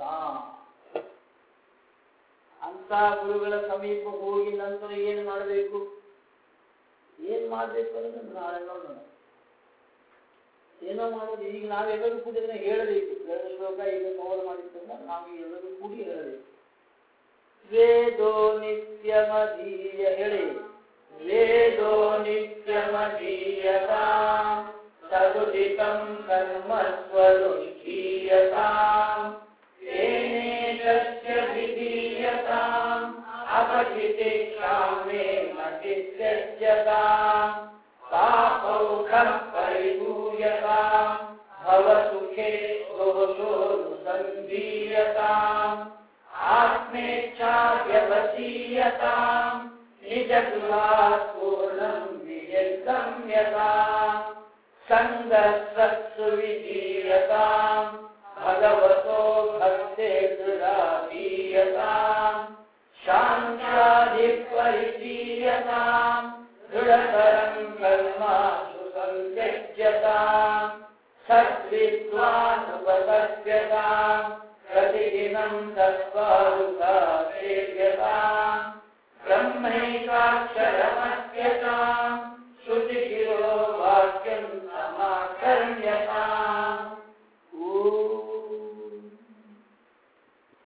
ಅಂತ ಗುರುಗಳ ಸಮೀಪ ಹೋಗಿ ನಂತರ ಏನು ಮಾಡಬೇಕು ಏನ್ ಮಾಡ್ಬೇಕು ಅನ್ನೋದು ನಾಳೆ ನೋಡೋಣ ಏನೋ ಮಾಡೋದು ಈಗ ನಾವೆಲ್ಲರೂ ಕೂಡಿ ಅದನ್ನ ಹೇಳಬೇಕು ಎರಡು ಶ್ಲೋಕ ಈಗ ಕವರ್ ಮಾಡಿದ್ದನ್ನ ನಾವು ಎಲ್ಲರೂ ಕೂಡಿ ಹೇಳಬೇಕು ವೇದೋ ನಿತ್ಯಮಧೀಯ ಹೇಳಿ ವೇದೋ ನಿತ್ಯಮಧೀಯತಾ ಸದುದಿತಂ ಕರ್ಮ ಸ್ವರುಷ್ಠೀಯತಾಂ ಏನೇತಸ್ಯ ವಿಧೀಯತಾಂ ಅಪಚಿತಿಕ್ಷಾಮೇ ಮತಿತ್ಯಜ್ಯತಾಂ ಪಾಪೌಖಃ ಪರಿಭೂಯತಾಂ ಭವಸುಖೇ ದೋಷೋನುಸಂಧೀಯತಾಂ आत्मेच्छाव्यवसीयताम् निजगृहात् पूर्णम् वियगम्यताम् सङ्गस्वत्सु विधीयताम् भगवतो भक्ते दृढाधीयताम् शान्त्याधिपरिचीयताम् दृढतरम् कर्मासु सन्त्यज्यताम् सद्विद्वानुपसत्यताम् प्रतिदिनं तत्त्वारुका सेव्यताम् ब्रह्मैकाक्षरमत्यताम् श्रुतिः